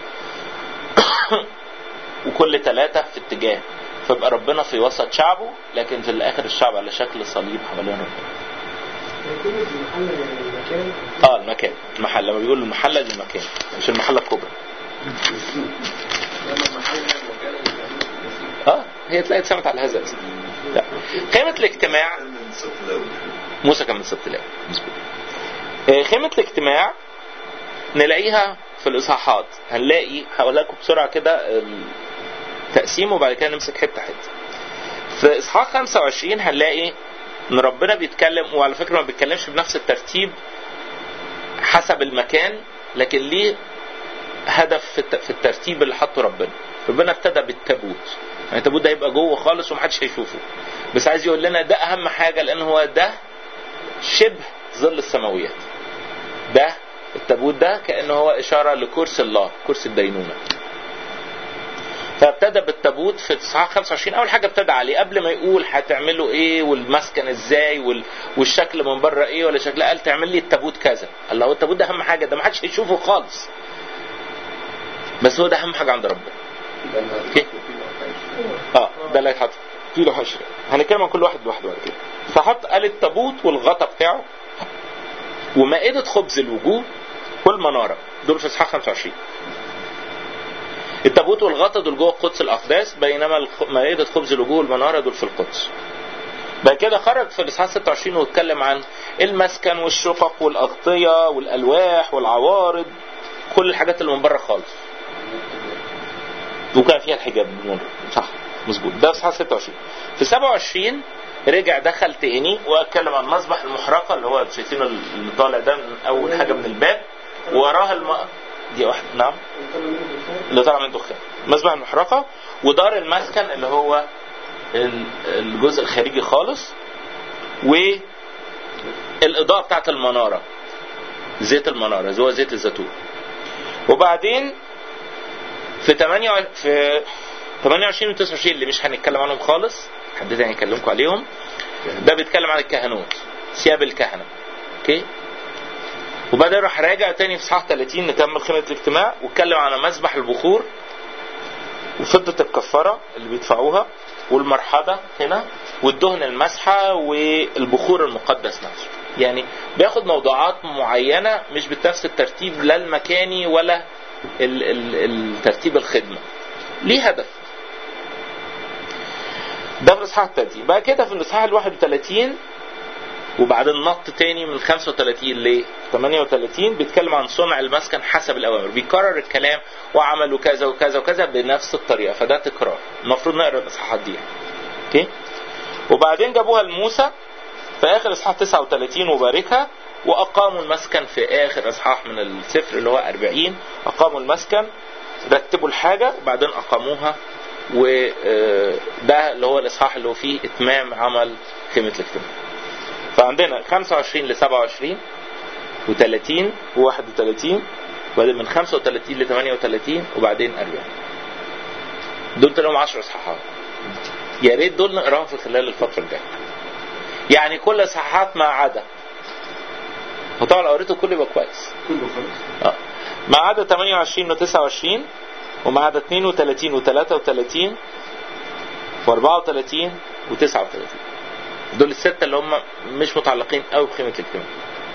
Speaker 1: وكل ثلاثة في اتجاه فيبقى ربنا في وسط شعبه لكن في الاخر الشعب على شكل صليب حوالين ربنا
Speaker 4: كلمة المحل يعني المكان
Speaker 1: اه المكان المحل لما بيقولوا المحلة دي مكان مش المحلة الكبرى اه هي تلاقي اتسمت على هذا الاسم لا خيمة الاجتماع موسى كان من سبت لاوي مظبوط آه، خيمة الاجتماع نلاقيها في الإصحاحات هنلاقي هقول لكم بسرعة كده التقسيم وبعد كده نمسك حتة حتة في إصحاح 25 هنلاقي إن ربنا بيتكلم وعلى فكرة ما بيتكلمش بنفس الترتيب حسب المكان لكن ليه هدف في الت- في الترتيب اللي حطه ربنا ربنا ابتدى بالتابوت يعني التابوت ده يبقى جوه خالص ومحدش هيشوفه بس عايز يقول لنا ده اهم حاجه لان هو ده شبه ظل السماويات ده التابوت ده كانه هو اشاره لكرسي الله كرسي الدينونه فابتدى بالتابوت في اصحاح 25 اول حاجه ابتدى عليه قبل ما يقول هتعملوا ايه والمسكن ازاي وال... والشكل من بره ايه ولا شكل قال تعمل لي التابوت كذا قال له هو التابوت ده اهم حاجه ده ما حدش هيشوفه خالص بس هو ده اهم حاجه عند ربنا اوكي اه ده اللي هيتحط في له حشر هنتكلم عن كل واحد لوحده بعد كده فحط قال التابوت والغطا بتاعه ومائدة خبز الوجوه والمنارة دول في اصحاح 25 التابوت والغطا دول جوه قدس الاقداس بينما الخ- مائدة خبز الوجوه والمنارة دول في القدس بعد كده خرج في الاصحاح 26 واتكلم عن المسكن والشفق والاغطيه والالواح والعوارض كل الحاجات اللي من بره خالص وكان فيها الحجاب بالمر صح مظبوط ده في اصحاح 26 في 27 رجع دخل تاني واتكلم عن مذبح المحرقه اللي هو شايفينه اللي طالع ده من اول حاجه من الباب وراها الم... دي واحده نعم اللي طالع من دخان مذبح المحرقه ودار المسكن اللي هو ال- الجزء الخارجي خالص والاضاءه بتاعت المناره زيت المناره اللي هو زيت الزيتون وبعدين في 8 في 28 و 29 اللي مش هنتكلم عنهم خالص حد تاني يكلمكم عليهم ده بيتكلم عن الكهنوت ثياب الكهنه اوكي وبعدين راح راجع تاني في صحاح 30 نكمل خيمه الاجتماع واتكلم على مذبح البخور وفضه الكفاره اللي بيدفعوها والمرحضه هنا والدهن المسحه والبخور المقدس نفسه يعني بياخد موضوعات معينه مش بنفس الترتيب لا المكاني ولا ال- ال- الترتيب الخدمه ليه هدف ده في الاصحاح الثاني بعد كده في الاصحاح ال 31 وبعدين نط تاني من 35 ل 38 بيتكلم عن صنع المسكن حسب الاوامر بيكرر الكلام وعملوا كذا وكذا وكذا بنفس الطريقه فده تكرار المفروض نقرا الاصحاحات دي اوكي وبعدين جابوها لموسى في اخر اصحاح 39 وباركها واقاموا المسكن في اخر اصحاح من السفر اللي هو 40 اقاموا المسكن رتبوا الحاجه وبعدين اقاموها وده اللي هو الاصحاح اللي هو فيه اتمام عمل خيمه الاجتماع فعندنا 25 ل 27 و30 و31 وبعدين من 35 ل 38 وبعدين 40 دول لهم 10 اصحاحات يا ريت دول نقراهم في خلال الفتره الجايه يعني كل اصحاحات ما عدا وطبعا لو قريته كله يبقى كويس
Speaker 3: كله خلاص
Speaker 1: اه ما عدا 28 و 29 وما عدا 32 و 33 و 34 و 39 دول الستة اللي هم مش متعلقين قوي بقيمة الاجتماع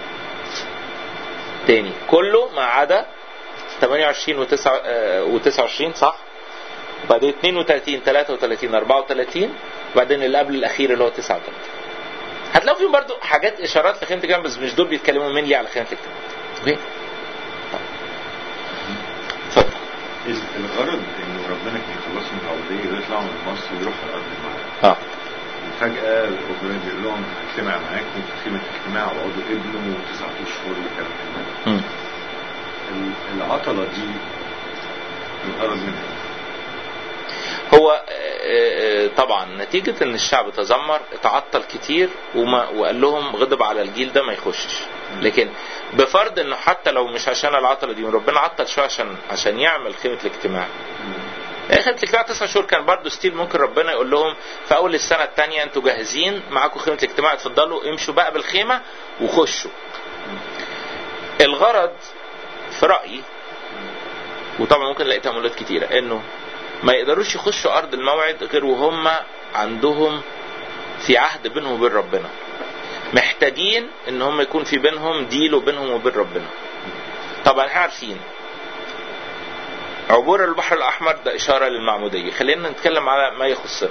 Speaker 1: تاني كله ما عدا 28 و 29 صح وبعدين 32 33 34 وبعدين اللي قبل الاخير اللي هو 39 هتلاقوا فيهم برضو حاجات اشارات لخيمة الاجتماع بس مش دول بيتكلموا مني على خيمة الاجتماع اوكي اتفضل
Speaker 3: الغرض انه ربنا كان يخلصهم من العبوديه ويطلعوا من مصر ويروحوا الارض المعاد
Speaker 1: اه
Speaker 3: فجأة ربنا بيقول لهم هجتمع معاكم في خيمة اجتماع واقعدوا ابنوا تسعة اشهر وكلام كده
Speaker 1: مم.
Speaker 3: ال- العطلة دي الغرض منها إيه؟
Speaker 1: هو آه، آه، طبعا نتيجة ان الشعب تذمر اتعطل كتير وما وقال لهم غضب على الجيل ده ما يخشش لكن بفرض انه حتى لو مش عشان العطلة دي ربنا عطل شوية عشان عشان يعمل خيمة الاجتماع خيمة الاجتماع تسع شهور كان برضه ستيل ممكن ربنا يقول لهم في اول السنة الثانية انتوا جاهزين معاكم خيمة الاجتماع اتفضلوا امشوا بقى بالخيمة وخشوا الغرض في رأيي وطبعا ممكن نلاقي تأملات كتيرة انه ما يقدروش يخشوا ارض الموعد غير وهم عندهم في عهد بينهم وبين ربنا محتاجين ان هم يكون في بينهم ديل وبينهم وبين ربنا طبعا احنا عارفين عبور البحر الاحمر ده اشاره للمعموديه خلينا نتكلم على ما يخصنا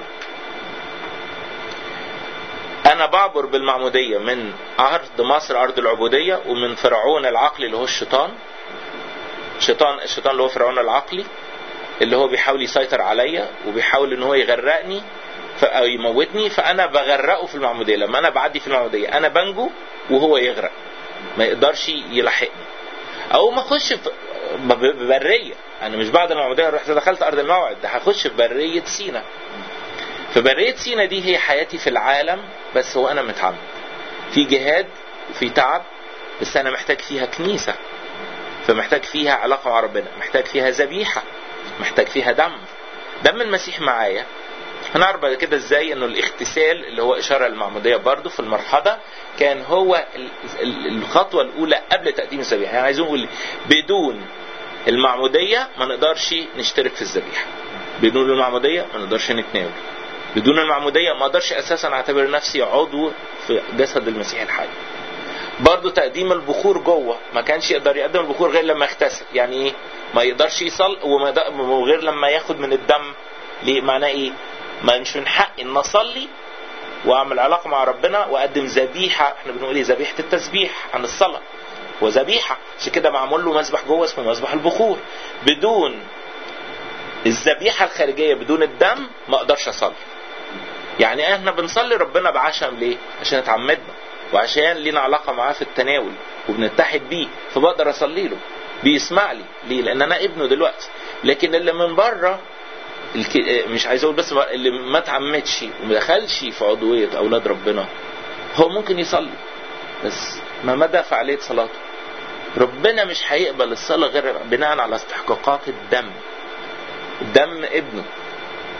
Speaker 1: انا بعبر بالمعموديه من ارض مصر ارض العبوديه ومن فرعون العقلي اللي هو الشيطان شيطان الشيطان اللي هو فرعون العقلي اللي هو بيحاول يسيطر عليا وبيحاول ان هو يغرقني ف- او يموتني فانا بغرقه في المعموديه لما انا بعدي في المعموديه انا بنجو وهو يغرق ما يقدرش يلحقني او ما اخش في ب- ب- ببريه انا مش بعد المعموديه رحت دخلت ارض الموعد ده هخش في بريه سينا فبريه سينا دي هي حياتي في العالم بس هو انا متعمد في جهاد وفي تعب بس انا محتاج فيها كنيسه فمحتاج فيها علاقه مع ربنا محتاج فيها ذبيحه محتاج فيها دم دم المسيح معايا هنعرف بعد كده ازاي انه الاغتسال اللي هو اشاره للمعموديه برضه في المرحله كان هو ال- ال- الخطوه الاولى قبل تقديم الذبيحه يعني عايزين نقول بدون المعموديه ما نقدرش نشترك في الذبيحه بدون المعموديه ما نقدرش نتناول بدون المعموديه ما اقدرش اساسا اعتبر نفسي عضو في جسد المسيح الحي برضه تقديم البخور جوه ما كانش يقدر يقدم البخور غير لما يغتسل يعني ايه ما يقدرش يصل وما يقدر- وغير لما ياخد من الدم ليه معناه ايه ما مش من حقي ان اصلي واعمل علاقه مع ربنا واقدم ذبيحه احنا بنقول ايه ذبيحه التسبيح عن الصلاه وذبيحه عشان كده معمول له مسبح جوه اسمه مسبح البخور بدون الذبيحه الخارجيه بدون الدم ما اقدرش اصلي يعني احنا بنصلي ربنا بعشم ليه عشان اتعمدنا وعشان لينا علاقه معاه في التناول وبنتحد بيه فبقدر اصلي له بيسمع لي ليه لان انا ابنه دلوقتي لكن اللي من بره الك... مش عايز اقول بس بقى اللي ما اتعمدش وما دخلش في عضويه اولاد ربنا هو ممكن يصلي بس ما مدى فعاليه صلاته ربنا مش هيقبل الصلاه غير بناء على استحقاقات الدم دم ابنه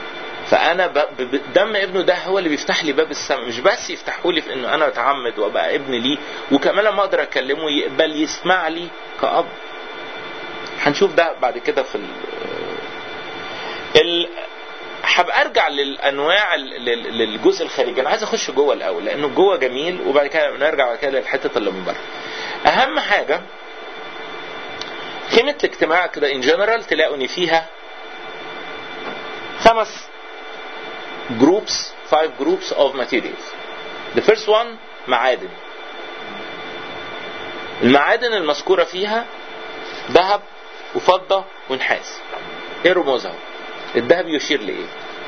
Speaker 1: فانا ب... ب... دم ابنه ده هو اللي بيفتح لي باب السماء مش بس يفتحوا لي في انه انا اتعمد وابقى ابن ليه وكمان لما اقدر اكلمه يقبل يسمع لي كاب هنشوف ده بعد كده في ال... ال... هبقى ارجع للانواع ال- لل- للجزء الخارجي انا عايز اخش جوه الاول لانه جوه جميل وبعد كده نرجع بعد كده للحته اللي من بره اهم حاجه خيمه الاجتماع كده ان جنرال تلاقوا ان فيها خمس groups five groups of materials the first one معادن المعادن المذكوره فيها ذهب وفضه ونحاس ايه رموزها الذهب يشير لايه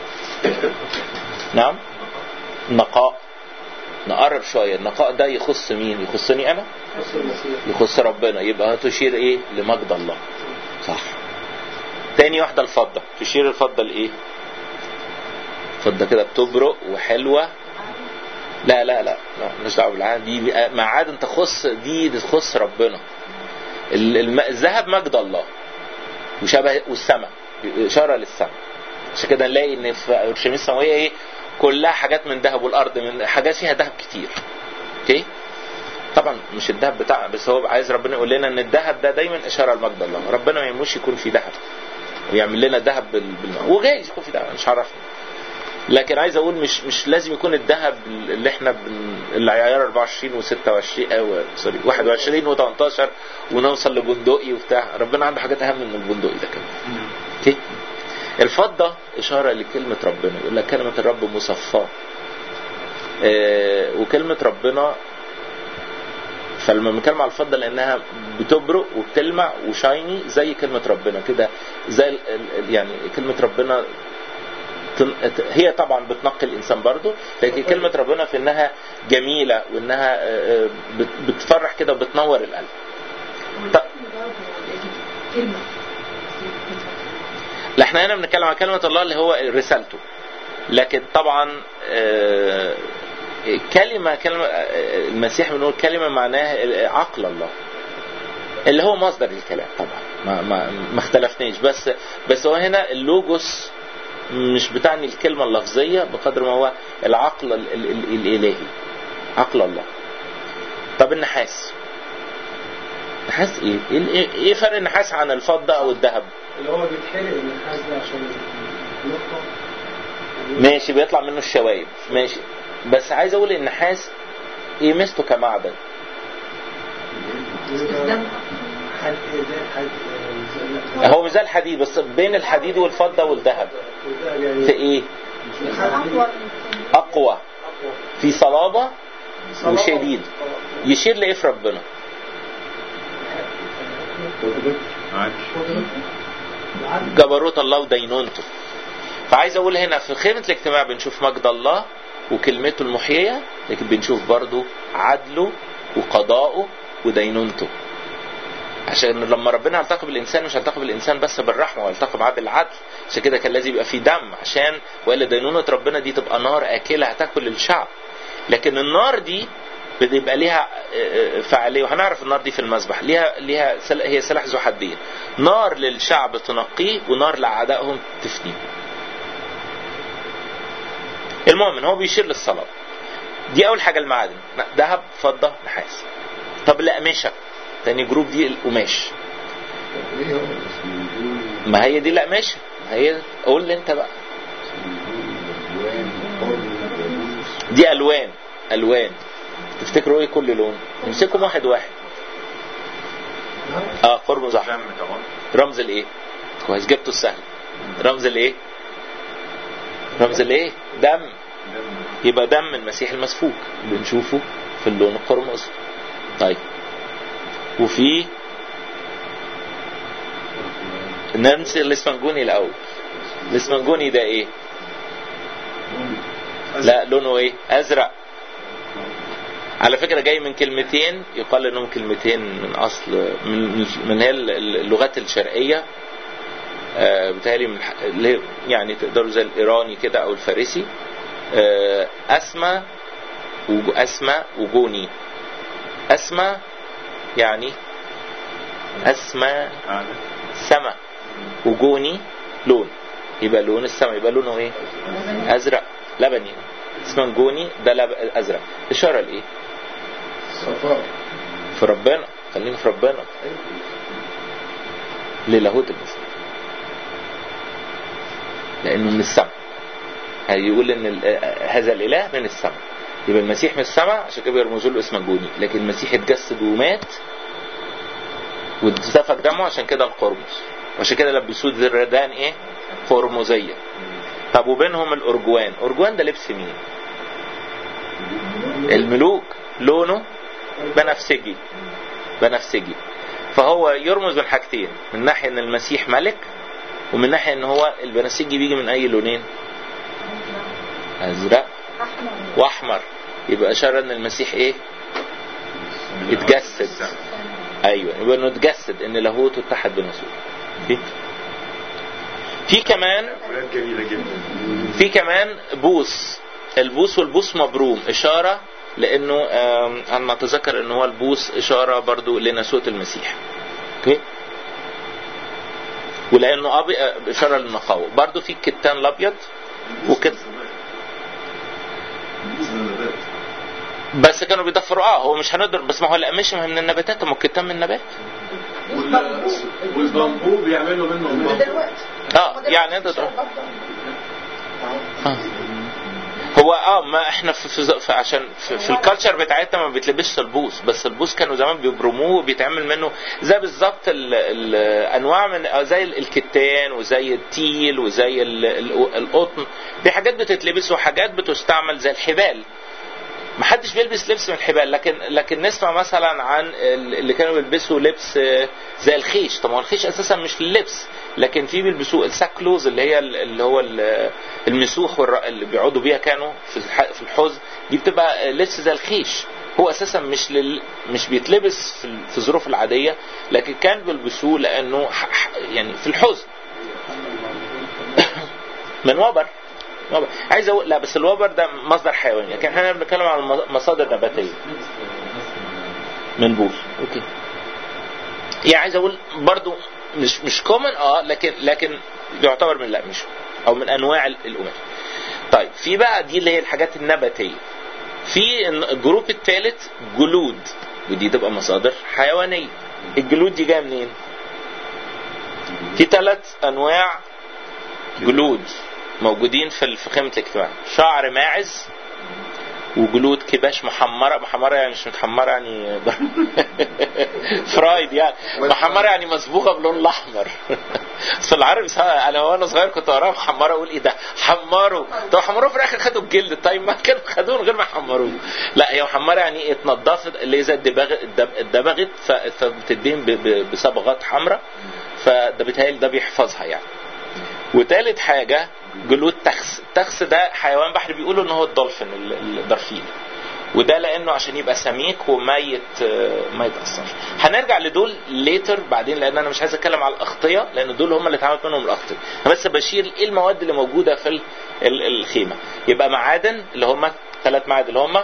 Speaker 1: نعم نقاء نقرب شويه النقاء ده يخص مين يخصني انا
Speaker 4: نفس المسيح
Speaker 1: يخص ربنا يبقى تشير ايه لمجد الله صح تاني واحدة الفضة تشير الفضة لايه فضة كده بتبرق وحلوة لا لا لا لا مش دعوه بالعادة دي بقى- معادن تخص دي تخص ربنا ال- الم- الذهب مجد الله وشبه والسماء اشاره للسماء عشان كده نلاقي ان في اورشليم السماويه ايه كلها حاجات من ذهب والارض من حاجات فيها ذهب كتير اوكي طبعا مش الذهب بتاع بس هو عايز ربنا يقول لنا ان الذهب ده دايما اشاره لمجد الله ربنا ما يهموش يكون في ذهب ويعمل لنا ذهب بال- بالماء وجايز يكون في ذهب مش عرفني لكن عايز اقول مش مش لازم يكون الذهب اللي احنا بن... اللي عيار 24 و26 او سوري 21 و18 ونوصل لبندقي وبتاع ربنا عنده حاجات اهم من البندقي ده كمان اوكي الفضه اشاره لكلمه ربنا يقول لك كلمه الرب مصفاه آه وكلمه ربنا فلما بنتكلم على الفضه لانها بتبرق وبتلمع وشايني زي كلمه ربنا كده زي ال- ال- يعني كلمه ربنا تن- هي طبعا بتنقي الانسان برضه لكن كلمه ربنا في انها جميله وانها آه، آه، بت- بتفرح كده وبتنور القلب طب-
Speaker 5: كلمة
Speaker 1: لا احنا هنا بنتكلم عن كلمه الله اللي هو رسالته لكن طبعا آه، كلمه كلمه آه، المسيح بنقول كلمه معناها عقل الله اللي هو مصدر الكلام طبعا ما ما ما اختلفناش بس بس هو هنا اللوجوس مش بتعني الكلمه اللفظيه بقدر ما هو العقل ال- ال- ال- الالهي عقل الله طب النحاس نحاس ايه؟ ايه ايه فرق النحاس عن الفضه او الذهب؟
Speaker 4: اللي هو بيتحرق النحاس ده عشان النقطة
Speaker 1: ماشي بيطلع منه الشوايب ماشي بس عايز اقول النحاس قيمته كمعدن
Speaker 5: استخدام
Speaker 4: حد زي الحد زي-
Speaker 1: هو مش زي الحديد بس بين الحديد والفضه والذهب
Speaker 4: والذهب يعني
Speaker 1: في ايه
Speaker 5: أطول
Speaker 1: اقوى في صلابه وشديد يشير لايه في ربنا
Speaker 3: معاك
Speaker 1: جبروت الله ودينونته فعايز اقول هنا في خيمه الاجتماع بنشوف مجد الله وكلمته المحييه لكن بنشوف برضو عدله وقضاؤه ودينونته عشان لما ربنا يلتقي بالانسان مش هيلتقي بالانسان بس بالرحمه ويلتقي معاه بالعدل عشان كده كان لازم يبقى في دم عشان والا دينونه ربنا دي تبقى نار اكله هتاكل الشعب لكن النار دي بيبقى ليها آه، فعاليه وهنعرف النار دي في المذبح ليها ليها سل- هي سلاح ذو حدين نار للشعب تنقيه ونار لاعدائهم تفنيه المهم ان هو بيشير للصلاه دي اول حاجه المعادن ذهب فضه نحاس طب الاقمشه تاني جروب دي القماش
Speaker 6: ايه هو اسمه
Speaker 1: ما هي دي الاقمشه ما هي قول لي انت بقى دي الوان الوان تفتكروا ايه كل لون نمسكهم واحد واحد اه قرب صح
Speaker 3: دم طبعا
Speaker 1: رمز الايه كويس جبته السهل رمز الايه رمز الايه دم
Speaker 3: دم
Speaker 1: يبقى دم المسيح المسفوك بنشوفه في اللون القرمزي طيب وفي ننسى الاسفنجوني الاول الاسفنجوني ده ايه لا لونه ايه ازرق على فكره جاي من كلمتين يقال انهم كلمتين من اصل من من هي اللغات الشرقيه آه، بتهيألي من ح- اللي هي يعني تقدروا زي الايراني كده او الفارسي آه، اسمى وج- اسمى وجوني اسمى يعني اسمى
Speaker 3: أعلى
Speaker 1: سما وجوني لون يبقى لون السماء يبقى لونه ايه ازرق لبني اسمنجوني ده لب... ازرق اشاره لايه
Speaker 6: صفاء
Speaker 1: في ربنا خلينا في ربنا للاهوت المسيح لانه من السماء هيقول ان ال- هذا الاله من السماء يبقى المسيح من السماء عشان كده بيرمزوا له اسمنجوني لكن المسيح اتجسد ومات واتسفك دمه عشان كده القرمز وعشان كده لبسوه الردان ايه قرمزيه طب وبينهم الارجوان ارجوان ده لبس مين الملوك لونه بنفسجي بنفسجي فهو يرمز من حاجتين من ناحيه ان المسيح ملك ومن ناحيه ان هو البنفسجي بيجي من اي لونين ازرق
Speaker 5: احمر
Speaker 1: واحمر يبقى اشاره ان المسيح ايه اتجسد ايوه يبقى انه اتجسد ان لاهوته اتحد بناسوته في في كمان
Speaker 3: ولاد جميلة جدا
Speaker 1: في كمان بوس البوس والبوس مبروم اشاره لانه آم، انا ما اتذكر ان هو البوس اشاره برضو لناسوت المسيح اوكي ولانه أبي اشاره للنقاوه برضو في الكتان الابيض وكت بس كانوا بيضفروا اه هو مش هنقدر بس ما هو القماش ما هي من النباتات ما هو الكتان من النبات
Speaker 2: والبامبو بيعملوا منه
Speaker 5: دلوقتي
Speaker 1: اه يعني انت تروح آه. هو اه ما احنا في, في, في عشان في, في الكالتشر بتاعتنا ما بيتلبسش البوس بس البوس كانوا زمان بيبرموه وبيتعمل منه زي بالظبط ال- ال- انواع من آه، زي الكتان وزي التيل وزي ال- ال- القطن دي حاجات بتتلبس وحاجات بتستعمل زي الحبال ما حدش بيلبس لبس من الحبال لكن لكن نسمع مثلا عن ال- اللي كانوا بيلبسوا لبس آه، زي الخيش طب ما هو الخيش اساسا مش لللبس لكن في بيلبسوه الساكلوز اللي هي ال- اللي هو ال- المسوح والر- اللي بيقعدوا بيها كانوا في الح- في الحوز دي بتبقى لبس زي الخيش هو اساسا مش لل... مش بيتلبس في ال- في الظروف العاديه لكن كان بيلبسوه لانه ح... ح- يعني في الحزن من وبر وبر. عايز اقول لا بس الوبر ده مصدر حيواني لكن احنا بنتكلم عن مص- مصادر نباتيه من بوس اوكي يعني عايز اقول برضو مش مش كومن اه لكن لكن يعتبر من القماش او من انواع ال- القماش طيب في بقى دي اللي هي الحاجات النباتيه في الجروب الثالث جلود ودي تبقى مصادر حيوانيه الجلود دي جايه منين في ثلاث انواع جلود موجودين في في قيمه الاجتماع شعر ماعز وجلود كباش محمره محمره يعني مش متحمره يعني فرايد يعني محمره يعني مصبوغه باللون الاحمر بس العربي سا- انا وانا صغير كنت اقراها محمره اقول ايه ده حمروا طب حمروه في الاخر خدوا الجلد طيب ما كانوا خدوه من غير ما يحمروه لا هي محمره يعني إيه؟ اتنضفت اللي هي زي الدباغ الدب- اتدبغت ف- فبتدين ب- ب- بصبغات حمراء فده بيتهيألي ده بيحفظها يعني وتالت حاجة جلود تخس التخس ده حيوان بحري بيقولوا ان هو الدولفين ال- الدرفيل وده لانه عشان يبقى سميك وما يت ما يتاثرش هنرجع لدول ليتر بعدين لان انا مش عايز اتكلم على الاغطيه لان دول هم اللي اتعملت منهم الاغطيه انا بس بشير ايه المواد اللي موجوده في ال- ال- الخيمه يبقى معادن اللي هم ثلاث معادن اللي هم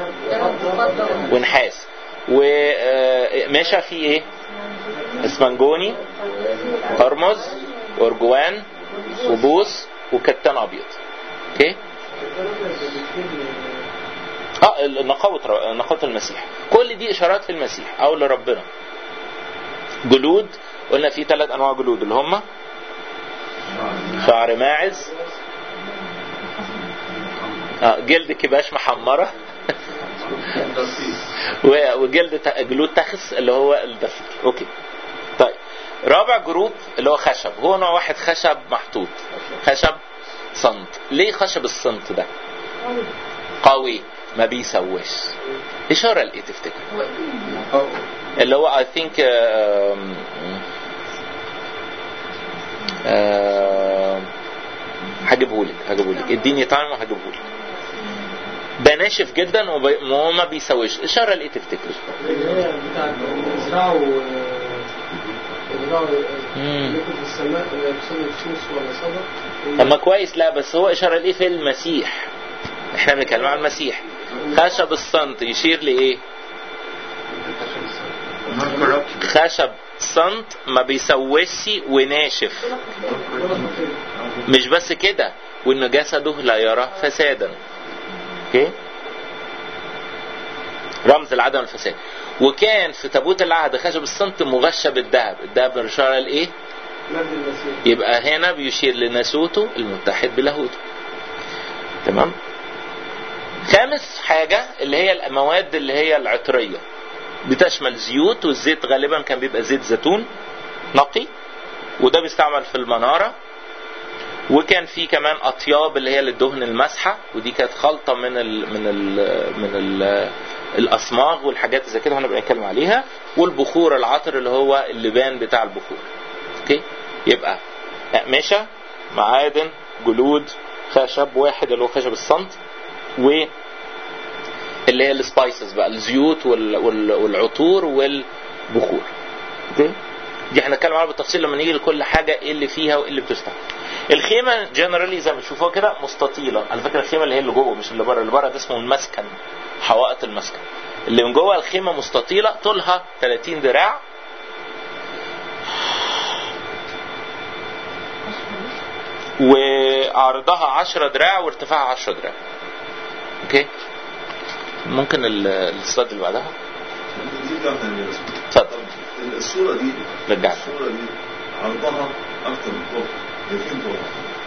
Speaker 1: ونحاس وماشى في ايه اسمنجوني هرمز وارجوان وبوس وكتان ابيض اوكي اه نقاوة ر- نقاوة المسيح كل دي اشارات في المسيح او لربنا جلود قلنا في ثلاث انواع جلود اللي هم شعر ماعز آه جلد كباش محمرة و- وجلد ت- جلود تخس اللي هو الدفيل اوكي طيب رابع جروب اللي هو خشب هو نوع واحد خشب محطوط خشب صمت ليه خشب الصمت ده قوي ما بيسويش اشاره لايه تفتكر اللي هو I think um, uh, هجيبهولك هجيبهولك اديني تايم وهجيبهولك ده ناشف جدا وب- وما بيسويش اشاره لايه تفتكر
Speaker 4: اللي هي بتاعت يزرعوا يزرعوا
Speaker 1: مم.
Speaker 4: ياكل في السماء يكسروا الشمس ولا صدر
Speaker 1: اما كويس لا بس هو اشاره لايه في المسيح احنا بنتكلم عن المسيح خشب الصمت يشير لايه
Speaker 3: non corruptible
Speaker 1: خشب صنت ما بيسوسش وناشف مش بس كده وان جسده لا يرى فسادا اوكي رمز العدم الفساد وكان في تابوت العهد خشب الصمت مغشى بالذهب الذهب اشاره لايه
Speaker 4: مجد المسيح
Speaker 1: يبقى هنا بيشير لناسوته المتحد بلاهوته تمام خامس حاجة اللي هي المواد اللي هي العطرية بتشمل زيوت والزيت غالبا كان بيبقى زيت زيتون نقي وده بيستعمل في المنارة وكان في كمان اطياب اللي هي للدهن المسحه ودي كانت خلطه من ال من ال من ال الاصماغ والحاجات زي كده هنبقى نتكلم عليها والبخور العطر اللي هو اللبان بتاع البخور اوكي يبقى اقمشه معادن جلود خشب واحد اللي هو خشب الصمت و اللي هي السبايسز بقى الزيوت وال وال والعطور والبخور اوكي دي هنتكلم عنها بالتفصيل لما نيجي لكل حاجه ايه اللي فيها وايه اللي بتستعمل الخيمه جنرالي زي ما تشوفوها كده مستطيله على فكره الخيمه اللي هي اللي جوه مش اللي بره اللي بره ده اسمه المسكن حوائط المسكن اللي من جوه الخيمه مستطيله طولها 30 ذراع وعرضها 10 دراع وارتفاعها 10 دراع اوكي ممكن ال- السلايد اللي بعدها
Speaker 6: دي بتاعت الرسم.
Speaker 1: اتفضل
Speaker 6: طب الصورة دي
Speaker 1: رجعنا
Speaker 6: الصورة دي عرضها أكتر من طولها هي فين طولها؟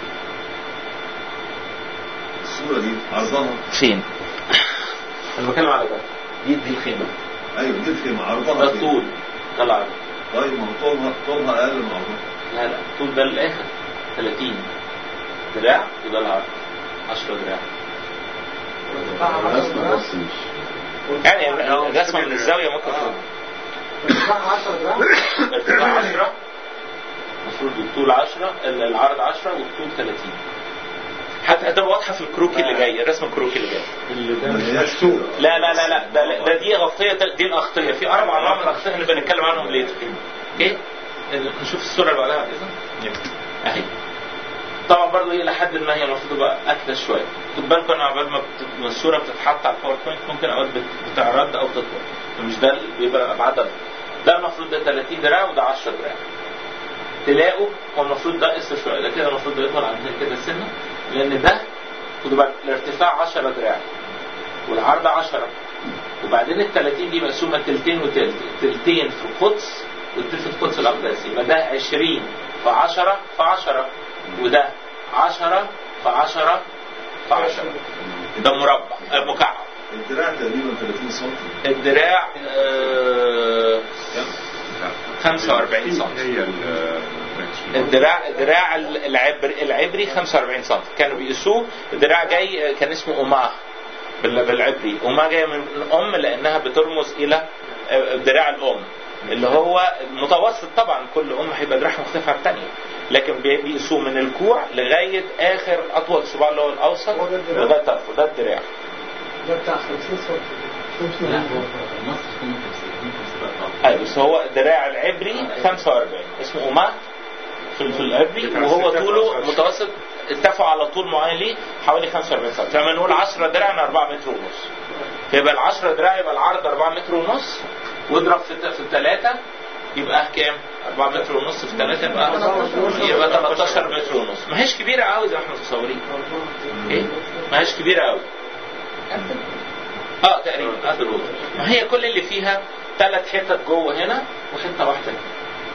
Speaker 6: الصورة دي عرضها
Speaker 1: فين انا بتكلم على ده دي دي الخيمه
Speaker 6: أيوة دي الخيمة
Speaker 1: ده
Speaker 6: عرضها فين؟
Speaker 1: الطول ده العرض
Speaker 6: طيب ما هو طولها طولها أقل من عرضها
Speaker 1: لا لا الطول ده للاخر 30 دراع وده العرض 10 دراع
Speaker 2: الرسمة بس مش
Speaker 1: يعني الرسمه من الزاويه ممكن تكون
Speaker 4: ارتفاع 10 دراع
Speaker 1: ارتفاع 10 المفروض الطول 10 العرض 10 والطول 30 حتى هتبقى واضحه في الكروكي اللي جاي الرسم الكروكي اللي جاي
Speaker 3: اللي ده
Speaker 6: ما
Speaker 3: مش
Speaker 6: هياش
Speaker 3: مكتوب
Speaker 6: صورة.
Speaker 1: لا لا لا لا ده, ده دي غطيه دي الاغطيه في اربع انواع من الاغطيه هنبقى نتكلم عنهم ليتر اوكي نشوف الصوره اللي بعدها اذا اهي طبعا برضه هي لحد ما هي المفروض تبقى اكدس شويه خد بالكم ان عقبال ما بت- ما الصوره بتتحط على الباوربوينت ممكن اوقات بت- بتعرض او تطول مش ده اللي بيبقى ابعادها ده المفروض ده 30 دراع وده 10 دراع تلاقوا هو المفروض ده قصر شويه ده كده المفروض ده يطول عن كده سنه لان ده خدوا بالك الارتفاع 10 دراع والعرض 10 وبعدين ال 30 دي مقسومه تلتين وتلت تلتين في القدس والتلت في القدس الاقدس يبقى ده 20 في 10 في 10 وده 10 في 10 في 10 ده مربع آه، مكعب
Speaker 6: الدراع تقريبا 30 سم
Speaker 1: الدراع آه، 45 سم
Speaker 3: هي ال-
Speaker 1: الدراع دراع العبر العبري 45 سم كانوا بيقيسوه الدراع جاي كان اسمه أماه بال- بالعبري أماه جاية من الأم لأنها بترمز إلى دراع الأم اللي هو متوسط طبعا كل أم هيبقى دراعها مختلف عن الثانية لكن بي- بيقيسوه من الكوع لغاية آخر أطول صباع اللي هو الأوسط
Speaker 4: هو ده الدراع؟
Speaker 1: لغاية طرفه ده الدراع
Speaker 4: ده بتاع 50 سم
Speaker 7: لا هو في مصر 52 55
Speaker 1: أيوة بس هو دراع العبري 45 اسمه أماه في في العبري وهو طوله متوسط اتفقوا على طول معين ليه حوالي 45 سم فلما نقول 10 دراع يعني 4 متر ونص فيبقى ال 10 دراع يبقى العرض 4 متر ونص واضرب في في الثلاثة يبقى كام؟ 4 متر ونص في 3 يبقى يبقى 13 متر ونص ما هيش كبيرة قوي زي ما احنا متصورين ايه؟ ما هيش كبيرة قوي اه تقريبا قد الوضع ما هي كل اللي فيها ثلاث حتت جوه هنا وحته واحده هنا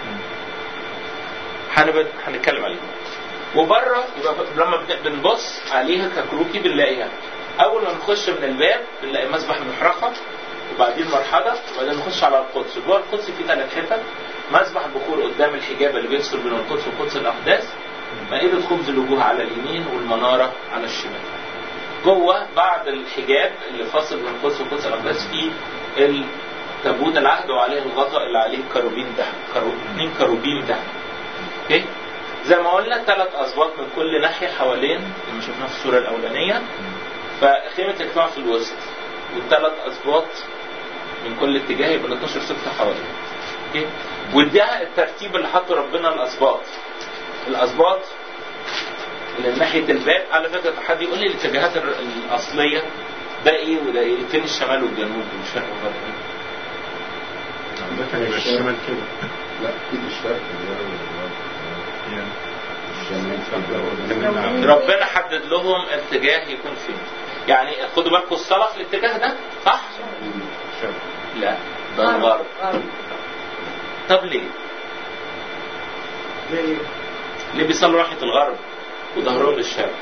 Speaker 1: هنبقى هنتكلم عليها وبره يبقى لما بن- بنبص عليها ككروكي بنلاقيها اول ما نخش من الباب بنلاقي مسبح محرقه وبعدين مرحله وبعدين نخش على القدس جوه القدس في ثلاث حتت مسبح البخور قدام الحجاب اللي بيفصل بين القدس وقدس الاقداس مائدة خبز الوجوه على اليمين والمنارة على الشمال جوه بعد الحجاب اللي فاصل بين القدس وقدس الاقداس في تابوت العهد وعليه الغطاء اللي عليه كروبين ده كرو... اثنين كروبين ده اوكي زي ما قلنا ثلاث اسباط من كل ناحيه حوالين اللي شفناها في الصوره الاولانيه فخيمه الاجتماع في الوسط والثلاث اسباط من كل اتجاه يبقى 12 سته حوالين اوكي وده الترتيب اللي حطه ربنا الاسباط الاسباط اللي من ناحيه الباب على فكره حد يقول لي الاتجاهات الر- الاصليه ده ايه وده ايه فين الشمال والجنوب مش فاهم برضه.
Speaker 3: ده كان يبقى الشمال كده
Speaker 6: لا اكيد الشرق
Speaker 3: يعني
Speaker 6: الشمال
Speaker 1: ربنا حدد لهم اتجاه يكون فين يعني خدوا بالكم الصلاة في الاتجاه ده صح؟
Speaker 3: الشرق
Speaker 1: لا ده الغرب
Speaker 5: غرب
Speaker 1: طب ليه؟
Speaker 4: ليه؟
Speaker 1: ليه بيصلوا ناحية الغرب وظهرهم للشرق؟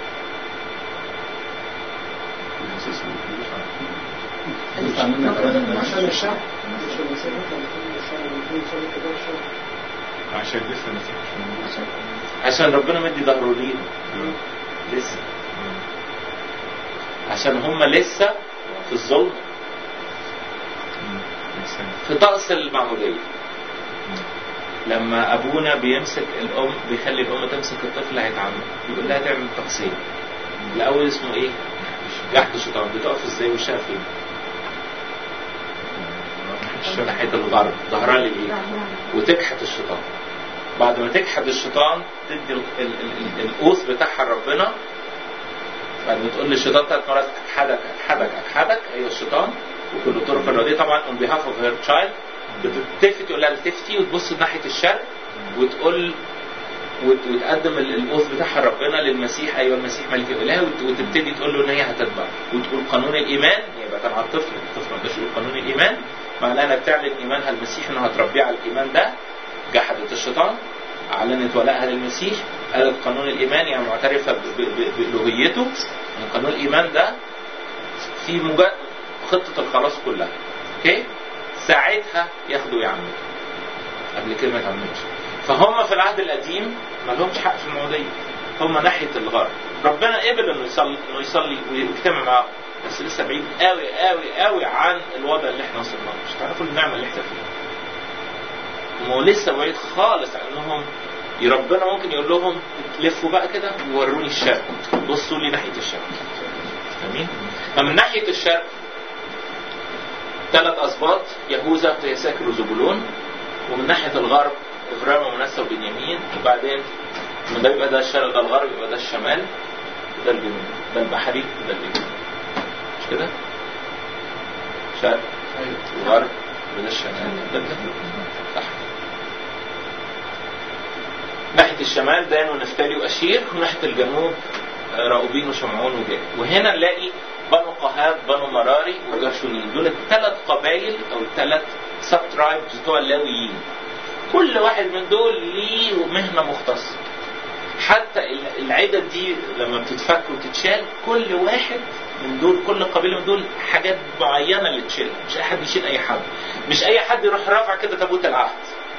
Speaker 4: عشان الشعب عشان الإنسان يطلع من الشعب ويكون يصلي كده الشعب
Speaker 3: عشان لسه المسيح مش موجود
Speaker 1: عشان ربنا مدي ظهره ليهم لسه عشان هم لسه في الظلم
Speaker 3: لسه
Speaker 1: في طقس المعمودية لما ابونا بيمسك الام بيخلي الام تمسك الطفل هيتعمد يقول لها تعمل تقسيم الاول اسمه ايه جحد الشيطان بتقف ازاي وشها فين ناحيه الغرب ظهرها لايه وتكحت الشيطان بعد ما تكحت الشيطان تدي ال- ال- ال- القوس بتاعها لربنا بعد ما تقول للشيطان ثلاث مرات اكحدك اكحدك اكحدك ايوه الشيطان وكل طرق الرديئه طبعا on behalf of her child بتلتفت تقول لها التفتي وتبص ناحيه الشرق وتقول وت- وتقدم ال- القوس بتاعها ربنا للمسيح ايوه المسيح ملك الاله وت- وتبتدي تقول له ان هي هتتبع وتقول قانون الايمان يبقى كان على الطفل الطفل ما يقدرش يقول قانون الايمان معناها انها بتعلن ايمانها المسيح انها هتربيه على الايمان ده جحدت الشيطان اعلنت ولائها للمسيح قالت قانون الايمان يعني معترفه ب- ب- بالوهيته ان قانون الايمان ده في مجرد خطه الخلاص كلها اوكي ساعتها ياخدوا يعمدوا قبل كده ما يتعمدوش فهم في العهد القديم ما لهمش حق في المعموديه هم ناحيه الغرب ربنا قبل انه يصلي انه يصلي ويجتمع معاهم بس لسه بعيد قوي قوي قوي عن الوضع اللي احنا وصلنا له مش تعرفوا النعمه اللي احنا فيها ما هو لسه بعيد خالص عن انهم ربنا ممكن يقول لهم لفوا بقى كده ووروني الشرق بصوا لي ناحيه الشرق امين فمن ناحيه الشرق ثلاث اسباط يهوذا ويساكر وزبولون ومن ناحيه الغرب افرايم ومنسى وبنيامين وبعدين من ده يبقى ده الشرق ده الغرب يبقى ده الشمال وده الجنوب ده البحري وده الجنوب مش كده؟ شرق وغرب وده الشمال وده الجنوب صح ناحية الشمال دان ونفتالي وأشير وناحية الجنوب آه، راؤوبين وشمعون وجاد وهنا نلاقي بنو قهات بنو مراري وجرشونين دول الثلاث قبائل أو الثلاث سب ترايبز بتوع اللاويين كل واحد من دول ليه مهنة مختصة حتى ال- العدد دي لما بتتفك وتتشال كل واحد من دول كل قبيله من دول حاجات معينه اللي تشيلها مش اي حد يشيل اي حد مش اي حد يروح رافع كده تابوت العهد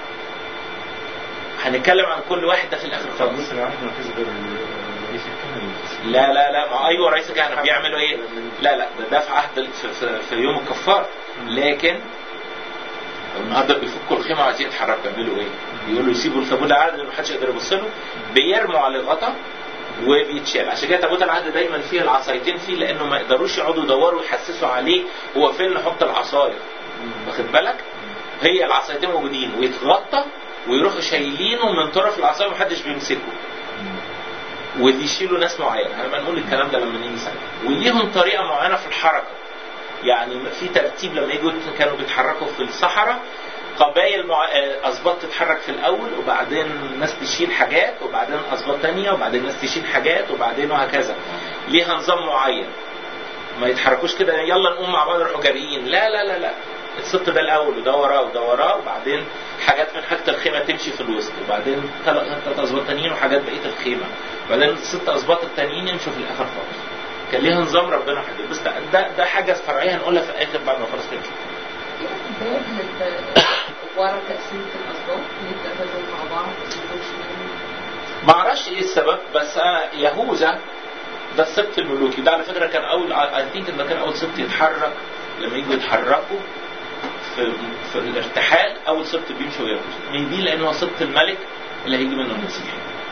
Speaker 1: هنتكلم عن كل واحد ده في الاخر
Speaker 3: طب
Speaker 1: خالص
Speaker 3: بص العهد ما فيش غير رئيس الكهنة
Speaker 1: لا لا لا ما ايوه رئيس الكهنه بيعملوا ايه؟ لا لا ده, ده في عهد ال- في, في, في يوم الكفار لكن النهارده بيفكوا الخيمه وعايزين يتحركوا يعملوا ايه؟ بيقولوا يسيبوا التابوت العهد اللي محدش يقدر يبص له بيرموا على الغطا وبيتشال عشان كده تابوت العهد دايما فيه العصايتين فيه لانه ما يقدروش يقعدوا يدوروا ويحسسوا عليه هو فين نحط العصايه واخد بالك؟ هي العصايتين موجودين ويتغطى ويروحوا شايلينه من طرف العصايه ومحدش بيمسكه ويشيلوا ناس معينه هنبقى نقول الكلام ده لما نيجي ساعتها وليهم طريقه معينه في الحركه يعني في ترتيب لما يجوا كانوا بيتحركوا في الصحراء قبائل مع... آه، اسباط تتحرك في الاول وبعدين ناس تشيل حاجات وبعدين اسباط تانية وبعدين ناس تشيل حاجات وبعدين وهكذا ليها نظام معين ما يتحركوش كده يلا نقوم مع بعض نروحوا جاريين لا لا لا لا الست ده الاول وده وراه وده وراه وبعدين حاجات من حاجه الخيمه تمشي في الوسط وبعدين ثلاث ثلاث اسباط تانيين وحاجات بقيه الخيمه وبعدين الست اسباط التانيين يمشوا في الاخر خالص كان ليها نظام ربنا حدد بس ده ده, ده حاجه فرعيه هنقولها في الاخر بعد ما خلاص تمشي
Speaker 5: في أسباب ورا تقسيمة الأسباب اللي اتخذوا مع بعض يسيبوا شمال
Speaker 1: ما اعرفش ايه السبب بس انا يهوذا ده السبت الملوكي ده على فكره كان اول اي ثينك ان ده كان اول سبت يتحرك لما يجوا يتحركوا في في الارتحال اول سبت بيمشوا يهوذا ميبي لانه هو سبت الملك اللي هيجي منه المسيح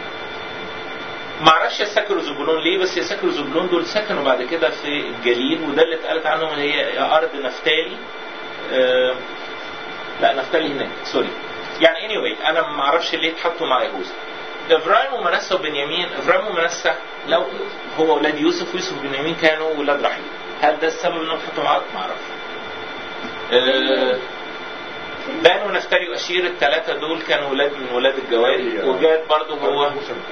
Speaker 1: ما اعرفش يسكروا زبولون ليه بس يسكروا زبولون دول سكنوا بعد كده في الجليل وده اللي اتقالت عنهم ان هي ارض نفتالي آه لا نفتالي هناك سوري يعني اني anyway انا ما اعرفش ليه اتحطوا مع يهوذا ابراهيم ومنسى وبنيامين ابراهيم ومنسى لو هو اولاد يوسف ويوسف وبنيامين كانوا ولاد رحيل هل ده السبب انهم اتحطوا مع بعض؟ ما اعرفش. آه دان ونفتري واشير الثلاثه دول كانوا ولاد من ولاد الجواري وجاد برضه هو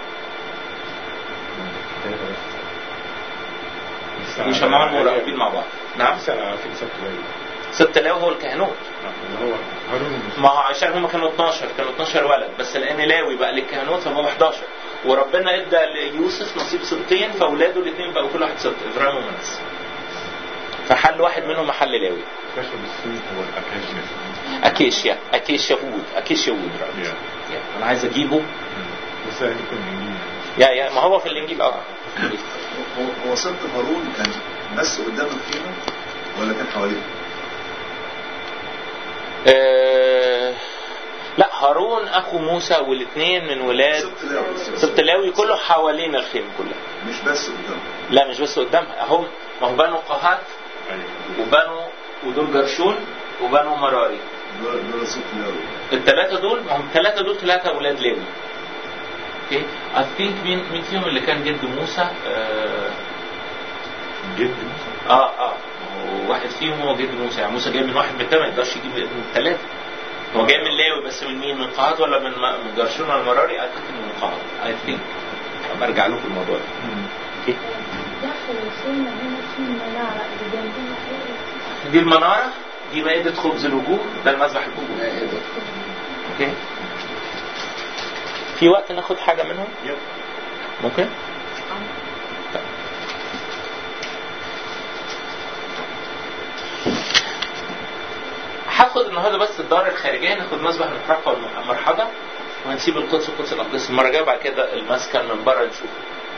Speaker 1: وشمعون مراقبين مع بعض نعم
Speaker 3: سنة في سبت ليل
Speaker 1: ست لاوي هو الكهنوت
Speaker 3: اللي هو هارون المسلم
Speaker 1: ما هو عشان هم كانوا 12 كانوا 12 ولد بس لان لاوي بقى للكهنوت فهو 11 وربنا ادى ليوسف نصيب سبطين فاولاده الاثنين بقوا كل واحد سبط ابراهيم ومنس فحل واحد منهم محل لاوي
Speaker 3: خشب الصيد هو الأكاشيا
Speaker 1: اكيشيا اكيشيا وود اكيشيا وود
Speaker 3: يا.
Speaker 1: يا، انا عايز اجيبه
Speaker 3: بس هيكون إنجيل
Speaker 1: يا يا ما هو في الانجيل اه
Speaker 6: هو- هو سبط هارون كان بس قدام الخيمة ولا كان حواليه؟
Speaker 1: آه، لا هارون اخو موسى والاثنين من ولاد
Speaker 6: سبط لاوي
Speaker 1: سبط لاوي كله حوالين الخيمه كلها
Speaker 6: مش بس قدام
Speaker 1: لا مش بس قدامها هم ما هو بنو قهات
Speaker 3: أيوة
Speaker 1: وبنو ودول جرشون وبنو مراري
Speaker 6: دول دول سبط لاوي
Speaker 1: الثلاثه دول ما هم الثلاثه دول ثلاثه اولاد لاوي اوكي اي ثينك مين مين فيهم اللي كان جد موسى آه
Speaker 3: جد
Speaker 1: اه اه هو واحد فيهم هو جد موسى يعني موسى جاي من واحد من الثمانية ما يقدرش يجيب من الثلاثة هو جاي من لاوي بس من مين من قهات ولا من من جرشون ولا مراري اعتقد من قهات اي ثينك برجع لكم الموضوع ده اوكي
Speaker 8: داخل الخيمة هنا في منارة اللي جنبنا ايه
Speaker 1: دي المنارة دي مائدة خبز الوجوه ده المذبح الوجوه اوكي في وقت ناخد حاجة منهم
Speaker 3: يب.
Speaker 1: ممكن طيب. هاخد النهارده بس الدار الخارجيه ناخد مسبح المحرقه والمرحبه وهنسيب القدس وقدس الاقداس المره الجايه بعد كده المسكن من بره نشوف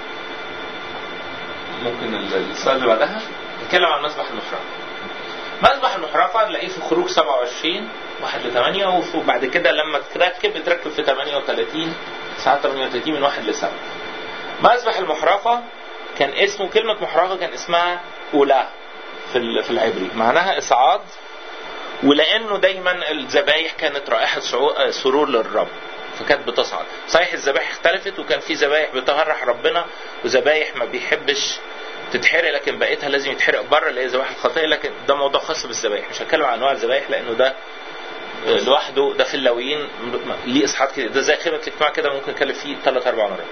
Speaker 1: ممكن ال- السؤال اللي بعدها نتكلم عن مسبح المحرقه مسبح المحرقه نلاقيه في خروج 27 1 ل 8 وبعد كده لما تركب اتركب في 38 ساعات 38 من 1 ل 7 مسبح المحرقه كان اسمه كلمه محرقه كان اسمها أولى في ال- في العبري معناها إصعاد ولانه دايما الذبايح كانت رائحه شعو- سرور للرب فكانت بتصعد صحيح الذبايح اختلفت وكان في ذبايح بتفرح ربنا وذبايح ما بيحبش تتحرق لكن بقيتها لازم يتحرق بره اللي هي ذبائح الخطيه لكن ده موضوع خاص بالذبايح مش هتكلم عن انواع الذبايح لانه ده آه، لوحده ده في اللاويين م- ليه اصحاب كده ده زي خيمه الاجتماع كده ممكن نتكلم فيه ثلاث اربع مرات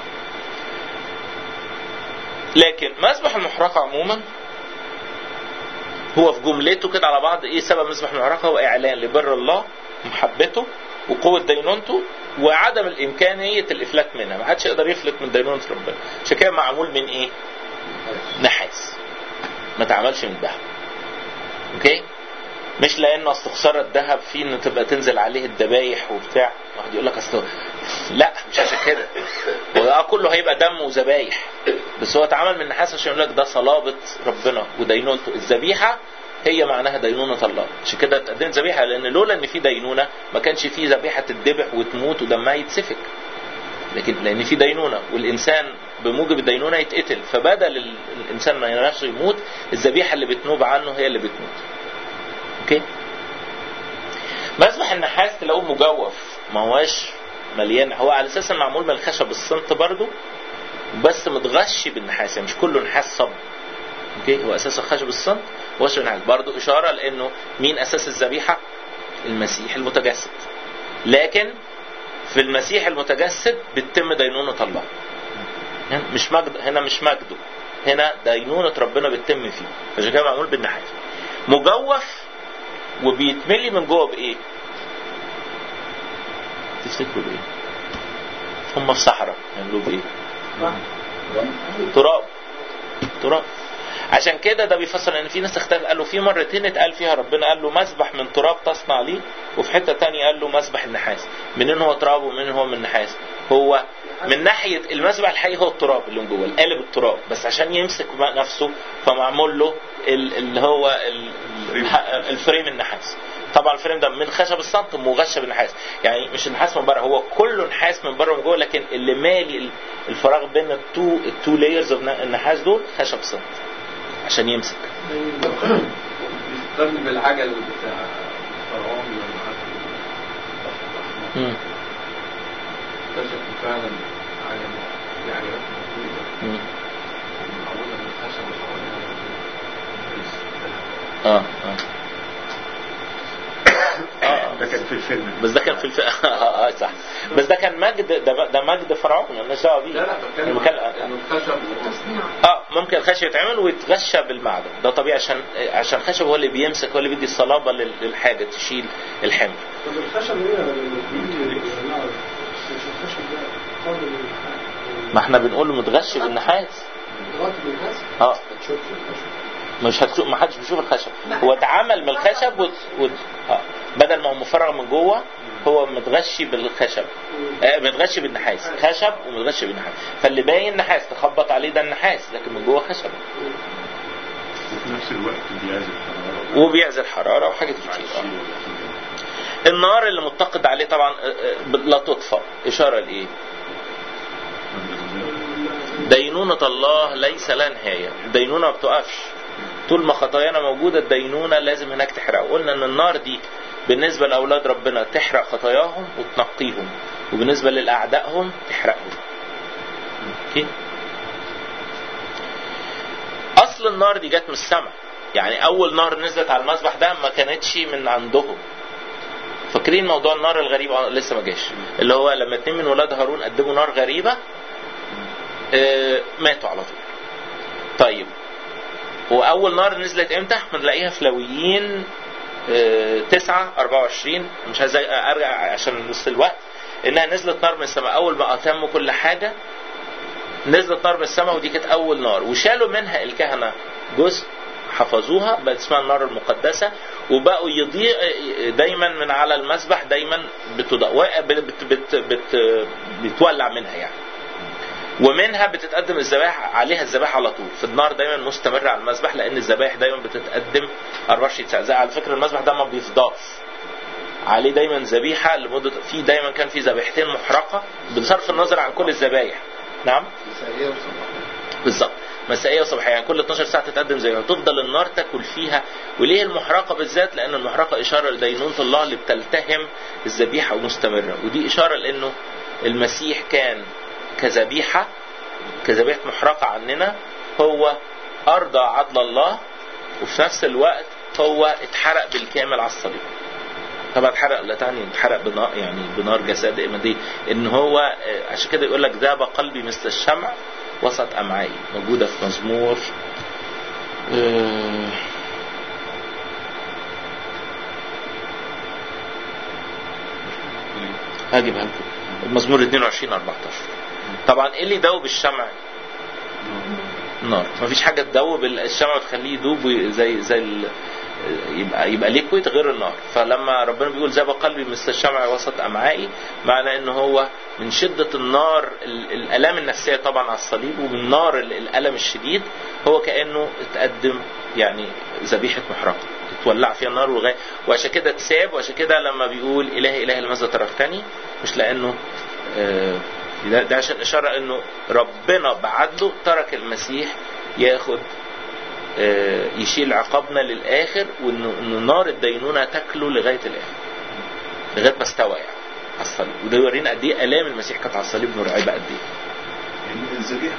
Speaker 1: لكن مسبح المحرقه عموما هو في جملته كده على بعض ايه سبب مسبح المعركه هو اعلان لبر الله محبته وقوه دينونته وعدم الامكانيه الافلات منها ما حدش يقدر يفلت من دينونه ربنا عشان كده معمول من ايه نحاس ما تعملش من ذهب اوكي مش لانه اصل خساره الذهب فيه ان تبقى تنزل عليه الذبايح وبتاع واحد يقول لك اصل لا مش عشان كده هو ده كله هيبقى دم وذبايح بس هو اتعمل من نحاس عشان يقول لك ده صلابه ربنا ودينونته الذبيحه هي معناها دينونة الله عشان كده اتقدمت ذبيحة لأن لولا إن في دينونة ما كانش في ذبيحة تتذبح وتموت ودمها يتسفك لكن لأن في دينونة والإنسان بموجب الدينونة يتقتل فبدل ال- الإنسان ما نفسه يموت الذبيحة اللي بتنوب عنه هي اللي بتموت أوكي مسبح النحاس تلاقوه مجوف ما هواش مليان هو على اساس إنه معمول من الخشب الصمت برضه بس متغشي بالنحاس يعني مش كله نحاس صب اوكي هو اساسه خشب الصمت وش نحاس برضه اشاره لانه مين اساس الذبيحه المسيح المتجسد لكن في المسيح المتجسد بتتم دينونه الله يعني مش مجد هنا مش مجده هنا دينونه ربنا بتتم فيه عشان كده معمول بالنحاس مجوف وبيتملي من جوه بايه؟ تفتكروا بايه؟ هم في صحراء يعملوه بايه؟ تراب تراب عشان كده ده بيفسر ان في ناس اختلف قالوا في مرتين اتقال فيها ربنا قال له مسبح من تراب تصنع ليه وفي حته تانية قال له مسبح النحاس منين هو تراب ومنين هو من نحاس هو من ناحيه المسبح الحقيقي هو التراب اللي من جوه القالب التراب بس عشان يمسك بقى نفسه فمعمول له ال- اللي هو ال- الح- الفريم النحاس طبعا الفريم ده من خشب الصمت مغشى بالنحاس يعني مش النحاس من بره هو كله نحاس من بره ومن جوه لكن اللي مالي ال- الفراغ بين التو التو لايرز اوف النحاس دول خشب صمت عشان يمسك
Speaker 2: بيفكرني بالعجل بتاع فرعون لما قعد في البحر الأحمر.
Speaker 1: مم.
Speaker 2: اكتشفوا فعلا عجل في عجلات موجودة
Speaker 1: مم.
Speaker 2: معمولة من الخشب وحواليها بس ذهب.
Speaker 1: اه اه اه
Speaker 3: ده كان في الفيلم
Speaker 1: بس ده كان في الف... اه آه، صح بس ده كان مجد ده, ده مجد فرعون مالناش دعوه بيه
Speaker 2: لا لا بتكلم
Speaker 1: بتكلم-
Speaker 2: عن انه الخشب
Speaker 5: تصنيع
Speaker 1: اه ممكن الخشب يتعمل ويتغشى بالمعدن ده طبيعي عشان عشان الخشب هو اللي بيمسك هو اللي بيدي الصلابه لل- للحاجه تشيل الحمل
Speaker 4: طب الخشب ايه لما بيجي نعرف مش الخشب ده قابل للحرق
Speaker 1: ما احنا بنقول له متغشي بالنحاس
Speaker 4: دلوقتي بالناس
Speaker 1: اه
Speaker 4: هتشوف الخشب
Speaker 1: مش هتشوف ما حدش بيشوف الخشب هو اتعمل من الخشب و... و... آه. بدل ما هو مفرغ من جوه هو متغشي بالخشب آه متغشي بالنحاس خشب ومتغشي بالنحاس فاللي باين نحاس تخبط عليه ده النحاس لكن من جوه خشب
Speaker 3: وفي نفس الوقت بيعزل الحرارة
Speaker 1: وبيعزل حراره وحاجات كتير آه. النار اللي متقد عليه طبعا آه، آه، لا تطفأ اشاره لايه دينونة الله ليس لها نهاية الدينونة ما بتقفش طول ما خطايانا موجودة الدينونة لازم هناك تحرق قلنا ان النار دي بالنسبة لأولاد ربنا تحرق خطاياهم وتنقيهم وبالنسبة للأعدائهم تحرقهم اوكي أصل النار دي جت من السماء يعني أول نار نزلت على المسبح ده ما كانتش من عندهم فاكرين موضوع النار الغريب آه، لسه ما جاش اللي هو لما اتنين من ولاد هارون قدموا نار غريبة آه، ماتوا على طول طيب واول نار نزلت امتى بنلاقيها في لويين آه، 9 24 مش عايز ارجع عشان نص الوقت انها نزلت نار من السماء اول ما اتموا كل حاجه نزلت نار من السماء ودي كانت اول نار وشالوا منها الكهنه جزء حفظوها بقت اسمها النار المقدسه وبقوا يضيء دايما من على المسبح دايما بتضاء بت بت بت بتولع منها يعني ومنها بتتقدم الذبائح عليها الذبائح على طول في النار دايما مستمرة على المذبح لان الذبائح دايما بتتقدم 24 ساعة زي على فكرة المذبح ده ما بيفضاش عليه دايما ذبيحة لمدة في دايما كان في ذبيحتين محرقة بصرف النظر عن كل الذبايح نعم
Speaker 6: مسائية وصباحية
Speaker 1: بالظبط مسائية وصباحية يعني كل 12 ساعة تتقدم زي تفضل النار تاكل فيها وليه المحرقة بالذات لأن المحرقة إشارة لدينونة الله اللي بتلتهم الذبيحة ومستمرة ودي إشارة لأنه المسيح كان كذبيحة كذبيحة محرقة عننا هو أرضى عدل الله وفي نفس الوقت هو اتحرق بالكامل على الصليب طبعا اتحرق لا تعني اتحرق بنار يعني بنار جسد إما دي ان هو آه، عشان كده يقول لك ذاب قلبي مثل الشمع وسط امعائي موجوده في مزمور آه، هجيبها لكم المزمور 22 14 طبعا ايه اللي يدوب الشمع نار مفيش حاجه تدوب الشمع وتخليه يدوب وي- زي زي ال... يبقى يبقى ليكويد غير النار فلما ربنا بيقول ذاب قلبي مثل الشمع وسط امعائي معنى ان هو من شده النار ال- الالام النفسيه طبعا على الصليب ومن نار ال- الالم الشديد هو كانه اتقدم يعني ذبيحه محرقه تولع فيها النار وغاية وعشان كده اتساب وعشان كده لما بيقول الهي الهي لماذا تركتني مش لانه آه، ده, ده عشان اشاره انه ربنا بعدله ترك المسيح ياخد آه، يشيل عقابنا للاخر وانه إنه نار الدينونه تاكله لغايه الاخر لغايه ما استوى يعني على الصليب وده يورينا قد ايه الام المسيح كانت على الصليب مرعبه قد ايه
Speaker 6: يعني الذبيحة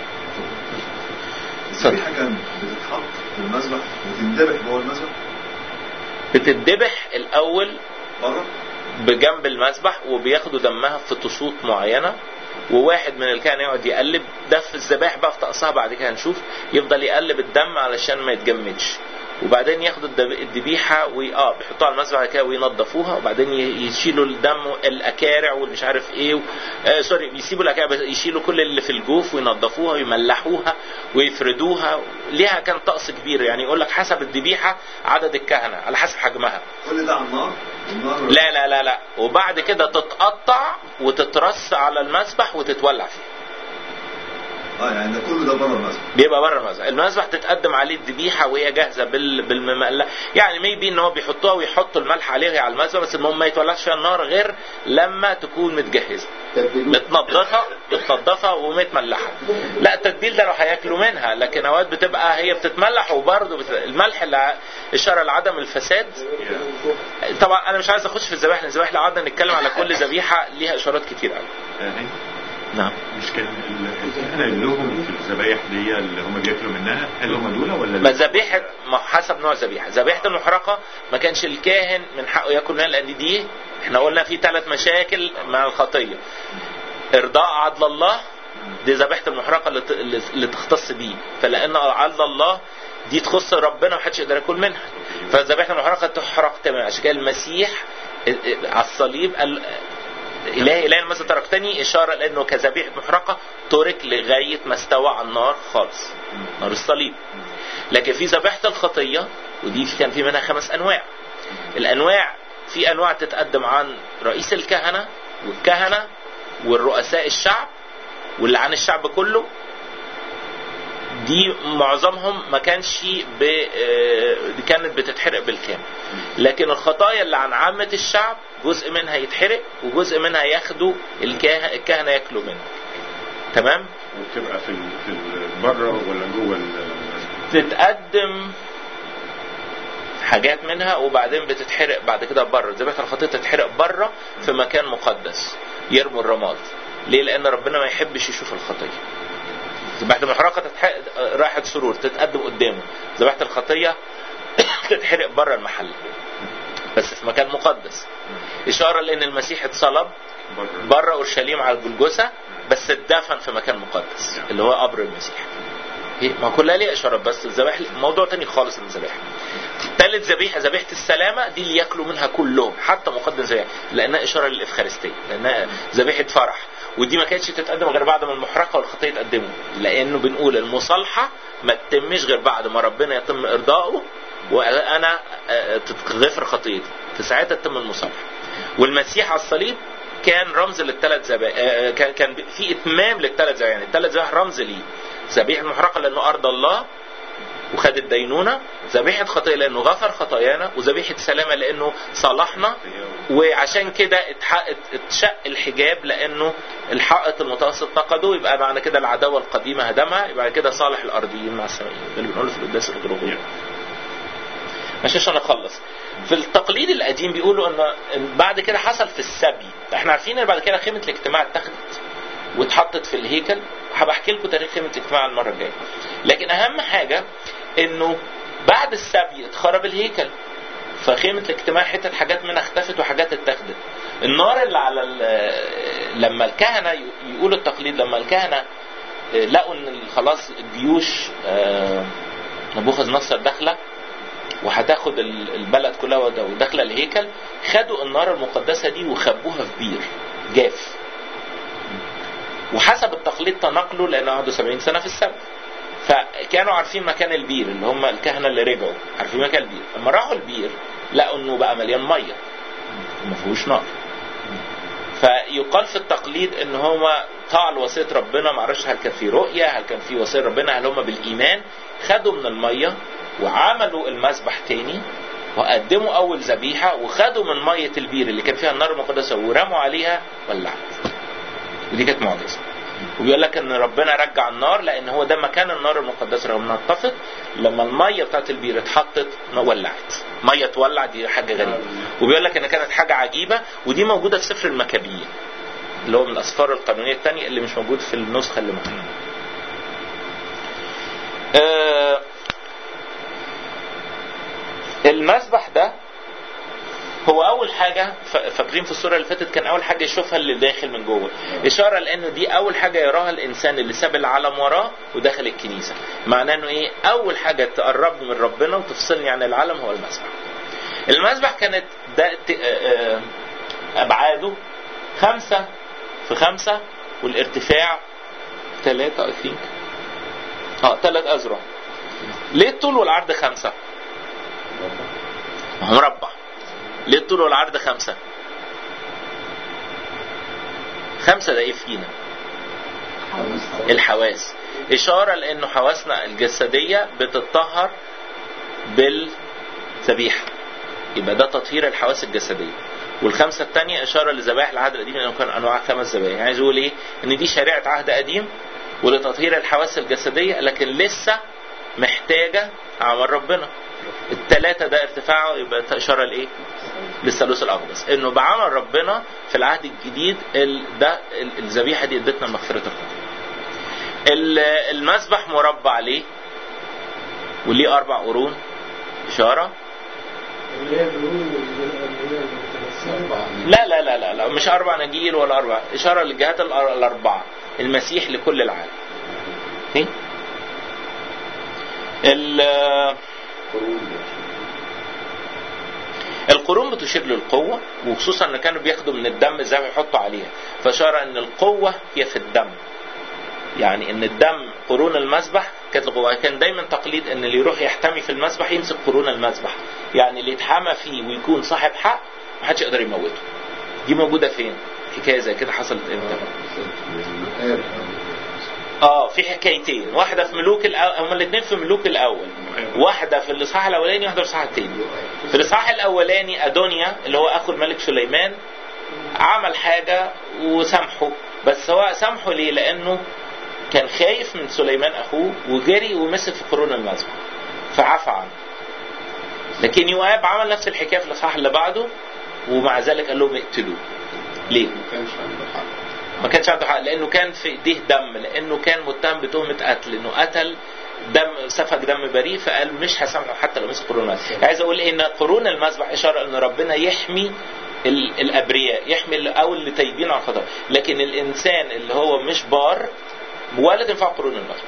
Speaker 6: الذبيحة كانت بتتحط في المذبح وتندبح جوه المذبح
Speaker 1: بتتذبح الاول
Speaker 6: بره
Speaker 1: بجنب المذبح وبياخدوا دمها في طاسوط معينه وواحد من الكهنة يقعد يقلب ده في الذبائح بقى في طقسها بعد كده هنشوف يفضل يقلب الدم علشان ما يتجمدش وبعدين ياخدوا الدب- الذبيحه وي... اه بيحطوها على المذبح كده وينضفوها وبعدين ي- يشيلوا الدم الاكارع والمش عارف ايه و... آه سوري بيسيبوا الاكارع بس يشيلوا كل اللي في الجوف وينضفوها ويملحوها ويفردوها ليها كان طقس كبير يعني يقول لك حسب الذبيحه عدد الكهنه على حسب حجمها
Speaker 6: كل ده على النار النار
Speaker 1: لا لا لا لا وبعد كده تتقطع وتترص على المذبح وتتولع فيه
Speaker 6: اه يعني ده كله ده بره المذبح
Speaker 1: بيبقى بره المذبح المذبح تتقدم عليه الذبيحه وهي جاهزه بال... بالمملة يعني ميبي ان هو بيحطوها ويحطوا الملح عليها على المذبح بس المهم ما يتولعش فيها النار غير لما تكون متجهزه متنضفه متنضفه ومتملحه لا التتبيل ده لو هياكلوا منها لكن اوقات بتبقى هي بتتملح وبرضه بت... الملح اللي ع- اشاره لعدم الفساد طبعا انا مش عايز اخش في الذبائح لان الذبائح لو قعدنا نتكلم على كل ذبيحه ليها اشارات كتير قوي
Speaker 3: اهي
Speaker 1: نعم
Speaker 3: مش كان ال- الكهنة اللي لهم في الذبايح دي اللي هم بياكلوا منها هل هم دول ولا
Speaker 1: ما ذبيحة ما حسب نوع ذبيحة ذبيحة المحرقة ما كانش الكاهن من حقه ياكل منها لأن دي احنا قلنا في ثلاث مشاكل مع الخطية إرضاء عدل الله دي ذبيحة المحرقة اللي ت- اللي- اللي تختص بيه فلأن عدل الله دي تخص ربنا محدش يقدر ياكل منها فذبيحة المحرقة تحرق تماما عشان كده المسيح اه، اه، على الصليب قال إلهي إلهي مثلا تركتني إشارة لأنه كذبيحة محرقة ترك لغاية ما استوى على النار خالص نار الصليب لكن في ذبيحة الخطية ودي كان في منها خمس أنواع الأنواع في أنواع تتقدم عن رئيس الكهنة والكهنة والرؤساء الشعب واللي عن الشعب كله دي معظمهم ما كانش ب... آه، دي كانت بتتحرق بالكامل لكن الخطايا اللي عن عامة الشعب جزء منها يتحرق وجزء منها ياخدوا الكاه... الكهنة ياكلوا منه تمام
Speaker 3: وبتبقى في ال- في ال- بره ولا جوه المسجد
Speaker 1: تتقدم حاجات منها وبعدين بتتحرق بعد كده بره ذبيحه الخطيه تتحرق بره في مكان مقدس يرموا الرماد ليه لان ربنا ما يحبش يشوف الخطيه ذبيحه المحرقه تتحرق رايحه سرور تتقدم قدامه ذبيحه الخطيه تتحرق بره المحل بس في مكان مقدس اشاره لان المسيح اتصلب
Speaker 3: بره
Speaker 1: بره اورشليم على الجلجثه بس اتدفن في مكان مقدس اللي هو قبر المسيح إيه؟ ما كلها ليه اشارات بس الذبائح موضوع تاني خالص من الذبائح ثالث ذبيحه ذبيحه السلامه دي اللي ياكلوا منها كلهم حتى مقدم ذبيحه لانها اشاره للافخارستيه لانها ذبيحه فرح ودي ما كانتش تتقدم غير بعد ما المحرقه والخطيه يتقدموا لانه بنقول المصالحه ما تتمش غير بعد ما ربنا يتم ارضائه وانا آه، تتغفر خطيتي في ساعتها تتم المصالحه والمسيح على الصليب كان رمز للثلاث ذبائح آه، كان كان في اتمام للثلاث ذبائح يعني الثلاث ذبائح رمز ليه ذبيحه المحرقه لانه ارض الله وخد الدينونه ذبيحه خطيه لانه غفر خطايانا وذبيحه سلامه لانه صالحنا وعشان كده اتح- اتشق الحجاب لانه الحائط المتوسط نقده يبقى معنى كده العداوه القديمه هدمها يبقى كده صالح الارضيين مع السمائيين ده اللي بنقوله في القداس الغربي ماشي عشان اخلص في التقليد القديم بيقولوا ان إن بعد كده حصل في السبي احنا عارفين ان بعد كده خيمه الاجتماع اتخذت واتحطت في الهيكل هبحكي لكم تاريخ خيمه الاجتماع المره الجايه لكن اهم حاجه انه بعد السبي اتخرب الهيكل فخيمة الاجتماع حتت حاجات منها اختفت وحاجات اتخذت النار اللي على ال- لما الكهنة يقول التقليد لما الكهنة لقوا ان خلاص الجيوش آه، نبوخذ نصر داخله وهتاخد ال- البلد كلها ود- وداخله الهيكل خدوا النار المقدسه دي وخبوها في بير جاف وحسب التقليد تناقلوا لان قعدوا 70 سنه في السبت فكانوا عارفين مكان البير اللي هم الكهنه اللي رجعوا عارفين مكان البير لما راحوا البير لقوا انه بقى مليان ميه وما فيهوش نار فيقال في التقليد ان هو طاع لوصيه ربنا ما اعرفش هل كان في رؤيه هل كان في وصيه ربنا هل هم بالايمان خدوا من الميه وعملوا المذبح تاني وقدموا اول ذبيحه وخدوا من ميه البير اللي كان فيها النار المقدسه ورموا عليها ولعت ودي كانت معجزه وبيقول لك ان ربنا رجع النار لان هو ده مكان النار المقدسه لما نتفق لما الميه بتاعت البير اتحطت ولعت ميه تولع دي حاجه غريبه وبيقول لك ان كانت حاجه عجيبه ودي موجوده في سفر المكابيين اللي هو من الاسفار القانونيه الثانيه اللي مش موجود في النسخه اللي معانا آه، المسبح ده هو اول حاجه ف- فاكرين في الصوره اللي فاتت كان اول حاجه يشوفها اللي داخل من جوه اشاره لانه دي اول حاجه يراها الانسان اللي ساب العالم وراه ودخل الكنيسه معناه انه ايه اول حاجه تقربني من ربنا وتفصلني عن العالم هو المسبح المسبح كانت ده ت- آه، آه، ابعاده خمسة في خمسة والارتفاع ثلاثة I think اه ثلاث أذرع ليه الطول والعرض خمسة؟ ما هو مربع ليه الطول والعرض خمسة؟ خمسة ده ايه فينا؟ الحواس إشارة لأنه حواسنا الجسدية بتتطهر بالذبيحة يبقى ده تطهير الحواس الجسدية والخمسة التانية إشارة لذبائح العهد القديم لأنه كان أنواع خمس ذبائح يعني عايز يقول إيه؟ إن دي شريعة عهد قديم ولتطهير الحواس الجسدية لكن لسه محتاجة عمل ربنا التلاتة ده ارتفاعه يبقى إشارة لإيه؟ للثالوث الاقدس انه بعمل ربنا في العهد الجديد ال- ده ال- الذبيحه دي ادتنا مغفره الخطيه ال- المذبح مربع ليه وليه اربع قرون اشاره
Speaker 4: اللي هي القرون اللي هي المتمثلة
Speaker 1: لا لا لا لا, لا مش اربع نجيل ولا اربع اشاره للجهات الأر- الاربعه المسيح لكل العالم اوكي ال- القرون بتشير للقوة وخصوصا ان كانوا بياخدوا من الدم زي ما يحطوا عليها فاشار ان القوة هي في الدم يعني ان الدم قرون المذبح كانت القوة كان دايما تقليد ان اللي يروح يحتمي في المذبح يمسك قرون المذبح يعني اللي يتحمى فيه ويكون صاحب حق محدش يقدر يموته دي موجودة فين حكاية زي كده حصلت امتى اه في حكايتين واحدة في ملوك الأول هما الاثنين في ملوك الأول واحدة في الإصحاح الأولاني واحدة في الإصحاح الثاني في الإصحاح الأولاني أدونيا اللي هو أخو الملك سليمان عمل حاجة وسامحه بس هو سامحه ليه؟ لأنه كان خايف من سليمان أخوه وجري ومسك في قرون المذبح فعفى عنه لكن يواب عمل نفس الحكاية في الإصحاح اللي بعده ومع ذلك قال لهم اقتلوه ليه؟
Speaker 7: ما كانش عنده حق
Speaker 1: ما كانش عنده حق لانه كان في ايديه دم لانه كان متهم بتهمه قتل انه قتل دم سفك دم بريء فقال مش هسامحه حتى لو مسك قرون المذبح عايز اقول ان قرون المذبح اشاره ان ربنا يحمي ال- الابرياء يحمي ال- او اللي تايبين عن خطأ لكن الانسان اللي هو مش بار ولا تنفع قرون المذبح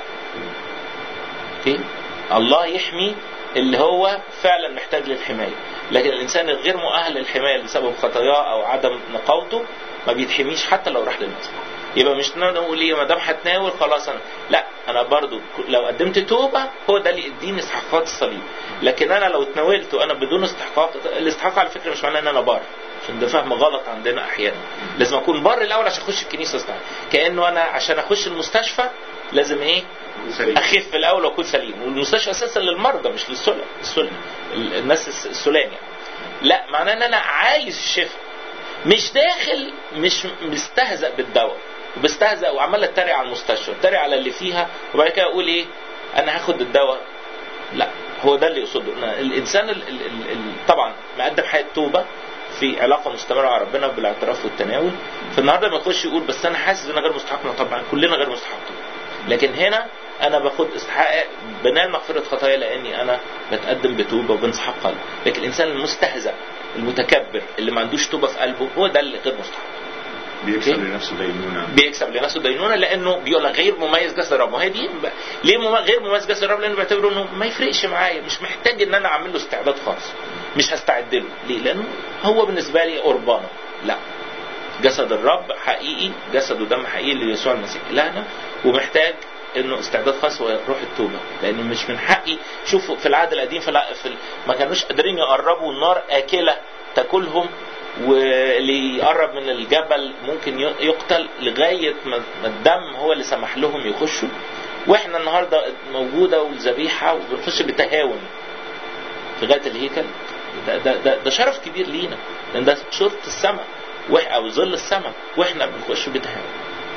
Speaker 1: اوكي الله يحمي اللي هو فعلا محتاج للحمايه لكن الانسان الغير مؤهل للحمايه بسبب خطاياه او عدم نقاوته ما بيتحميش حتى لو راح للمسبح يبقى مش نقول ايه ما دام هتناول خلاص انا لا انا برضو لو قدمت توبه هو ده اللي يديني استحقاقات الصليب لكن انا لو اتناولت وانا بدون استحقاق الاستحقاق على فكره مش معناه ان انا بار عشان ده فهم غلط عندنا احيانا لازم اكون بار الاول عشان اخش الكنيسه استحقاق. كانه انا عشان اخش المستشفى لازم ايه
Speaker 3: سليم.
Speaker 1: اخف الاول واكون سليم والمستشفى اساسا للمرضى مش للسلم السلم ال- الناس الس- السلام يعني لا معناه ان انا عايز الشفاء مش داخل مش مستهزأ بالدواء وبستهزأ وعمال اتريق على المستشفى اتريق على اللي فيها وبعد كده اقول ايه انا هاخد الدواء لا هو ده اللي يقصده إن الانسان ال ال ال ال طبعا مقدم حياه توبه في علاقه مستمره مع ربنا بالاعتراف والتناول فالنهارده ما يخش يقول بس انا حاسس ان انا غير مستحق ما طبعا كلنا غير مستحقين لكن هنا انا باخد استحقاق بنال مغفره خطايا لاني انا بتقدم بتوبه وبنصح قلب لكن الانسان المستهزأ المتكبر اللي ما عندوش توبه في قلبه هو ده اللي غير مستحق
Speaker 3: بيكسب
Speaker 1: أوكي.
Speaker 3: لنفسه دينونة
Speaker 1: بيكسب لنفسه دينونه لانه بيقول لك غير مميز جسد الرب وهي دي ب- ليه مم... غير مميز جسد الرب لانه بيعتبره انه ما يفرقش معايا مش محتاج ان انا اعمل له استعداد خاص مش هستعد له ليه لانه هو بالنسبه لي قربانه لا جسد الرب حقيقي جسد ودم حقيقي ليسوع المسيح الهنا ومحتاج انه استعداد خاص وروح التوبه لان مش من حقي شوفوا في العهد القديم في, الع- في ال... ما كانوش قادرين يقربوا النار اكله تاكلهم واللي يقرب من الجبل ممكن ي- يقتل لغايه ما ما الدم هو اللي سمح لهم يخشوا واحنا النهارده موجوده والذبيحه وبنخش بتهاون في غايه الهيكل ده, ده, ده, ده شرف كبير لينا لان ده شرط السماء وإح- او ظل السماء واحنا بنخش بتهاون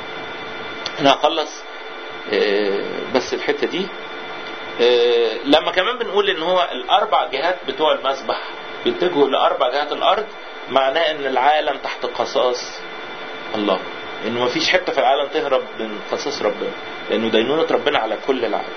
Speaker 1: انا هخلص آه، بس الحته دي آه، لما كمان بنقول ان هو الاربع جهات بتوع المسبح بيتجهوا لاربع جهات الارض معناه ان العالم تحت قصاص الله انه مفيش حته في العالم تهرب من قصاص ربنا لانه دينونه ربنا على كل العالم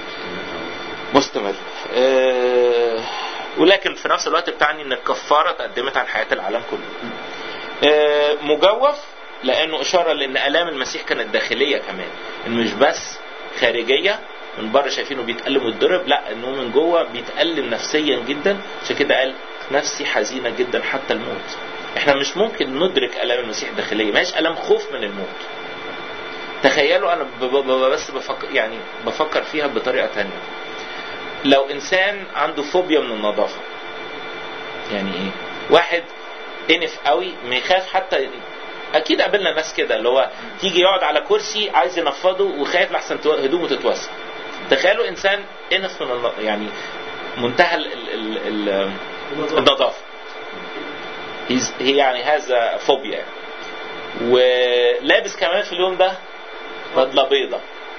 Speaker 1: مستمر آه، ولكن في نفس الوقت بتعني ان الكفاره تقدمت عن حياه العالم كله آه، مجوف لانه اشاره لان الام المسيح كانت داخليه كمان انه مش بس خارجيه من بره شايفينه بيتألم ويتضرب لا انه من جوه بيتألم نفسيا جدا عشان كده قال نفسي حزينه جدا حتى الموت احنا مش ممكن ندرك الام المسيح الداخليه ما هيش الام خوف من الموت تخيلوا انا ب- ب- ب- بس بفكر يعني بفكر فيها بطريقه تانية لو انسان عنده فوبيا من النظافه يعني ايه واحد انف قوي ما يخاف حتى اكيد قابلنا ناس كده اللي هو تيجي يقعد على كرسي عايز ينفضه وخايف لحسن تو- هدومه تتوسع تخيلوا انسان انف من النظافه يعني منتهى ال ال ال النظافه He's- هي يعني هذا فوبيا يعني. ولابس كمان في اليوم ده بدله بيضة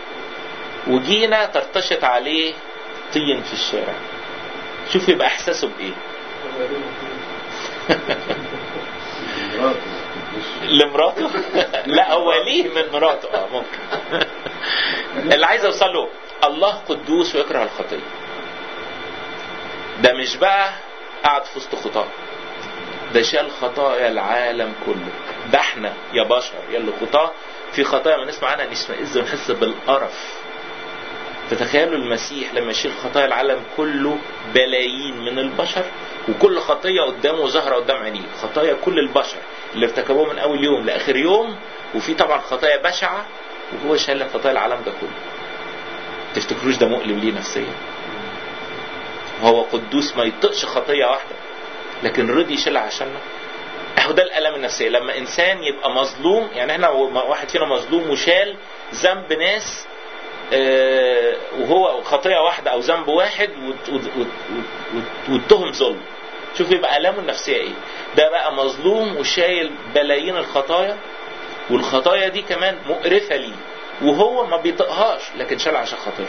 Speaker 1: وجينا ترتشط عليه طين في الشارع شوف يبقى احساسه بايه لمراته لا هو ليه من مراته اه ممكن اللي عايز اوصل له الله قدوس ويكره الخطيه ده مش بقى قاعد في وسط خطاه ده شال خطايا العالم كله ده احنا يا بشر يا اللي خطاه في خطايا ما نسمع عنها نشمئز ونحس بالقرف تتخيلوا المسيح لما يشيل خطايا العالم كله بلايين من البشر وكل خطيه قدامه ظاهره قدام عينيه خطايا كل البشر اللي ارتكبوها من اول يوم لاخر يوم وفي طبعا خطايا بشعه وهو شايل خطايا العالم ده كله تفتكروش ده مؤلم ليه نفسيا هو قدوس ما يطقش خطيه واحده لكن رضي يشيلها عشاننا اهو ده الالم النفسيه لما انسان يبقى مظلوم يعني احنا واحد فينا مظلوم وشال ذنب ناس آه، وهو خطيئة واحدة أو ذنب واحد وت- وت- وت- وت- واتهم ظلم شوف يبقى آلامه النفسية إيه ده بقى مظلوم وشايل بلايين الخطايا والخطايا دي كمان مقرفة ليه وهو ما بيطقهاش لكن شال عشان خاطرها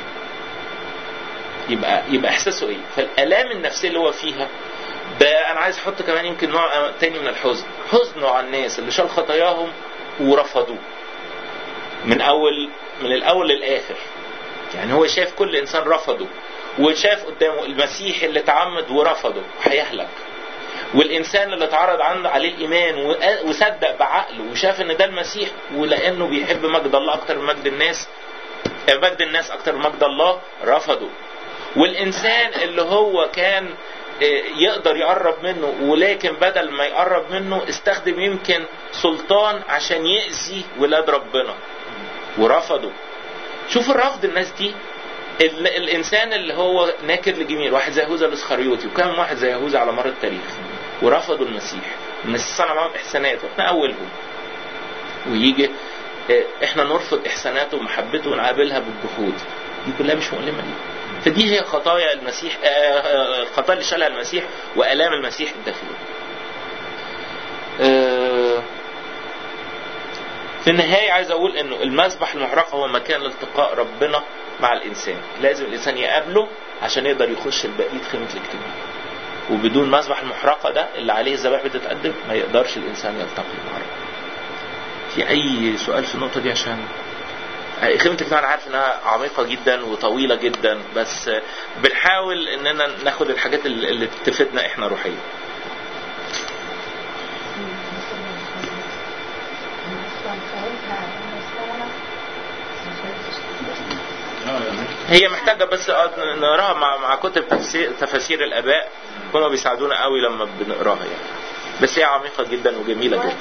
Speaker 1: يبقى يبقى احساسه ايه فالالام النفسيه اللي هو فيها ده انا عايز احط كمان يمكن نوع تاني من الحزن حزنه على الناس اللي شال خطاياهم ورفضوه من اول من الاول للاخر يعني هو شايف كل انسان رفضه وشاف قدامه المسيح اللي تعمد ورفضه هيهلك والانسان اللي اتعرض عنه عليه الايمان وق- وصدق بعقله وشاف ان ده المسيح ولانه بيحب مجد الله اكتر من مجد الناس مجد الناس اكتر من مجد الله رفضه والانسان اللي هو كان آه، يقدر يقرب منه ولكن بدل ما يقرب منه استخدم يمكن سلطان عشان يأذي ولاد ربنا ورفضوا شوف الرفض الناس دي ال- الانسان اللي هو ناكر لجميل واحد زي يهوذا الاسخريوطي وكم واحد زي يهوذا على مر التاريخ ورفضوا المسيح المسيح صنع معاهم احسانات واحنا اولهم ويجي آه، احنا نرفض احساناته ومحبته ونقابلها بالجحود دي كلها مش مؤلمه ليه فدي هي خطايا المسيح آه، آه، الخطايا اللي شالها المسيح والام المسيح الداخليه آه، في النهاية عايز أقول إنه المسبح المحرق هو مكان التقاء ربنا مع الإنسان، لازم الإنسان يقابله عشان يقدر يخش البقية خيمة الاجتماع. وبدون مسبح المحرقة ده اللي عليه الذبائح بتتقدم ما يقدرش الإنسان يلتقي مع ربنا. في أي سؤال في النقطة دي عشان خيمة الاجتماع أنا عارف إنها عميقة جدا وطويلة جدا بس بنحاول إننا ناخد الحاجات اللي اللي تفيدنا إحنا روحيا. هي محتاجة بس نقراها مع مع كتب تفسير تفاسير الآباء هما بيساعدونا قوي لما بنقراها يعني بس هي عميقة جدا وجميلة جدا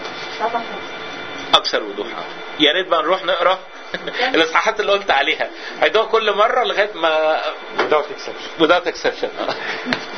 Speaker 1: أكثر وضوحا يا ريت بقى نروح نقرا الإصحاحات اللي قلت عليها هيدوها كل مرة لغاية ما
Speaker 9: without exception
Speaker 1: without exception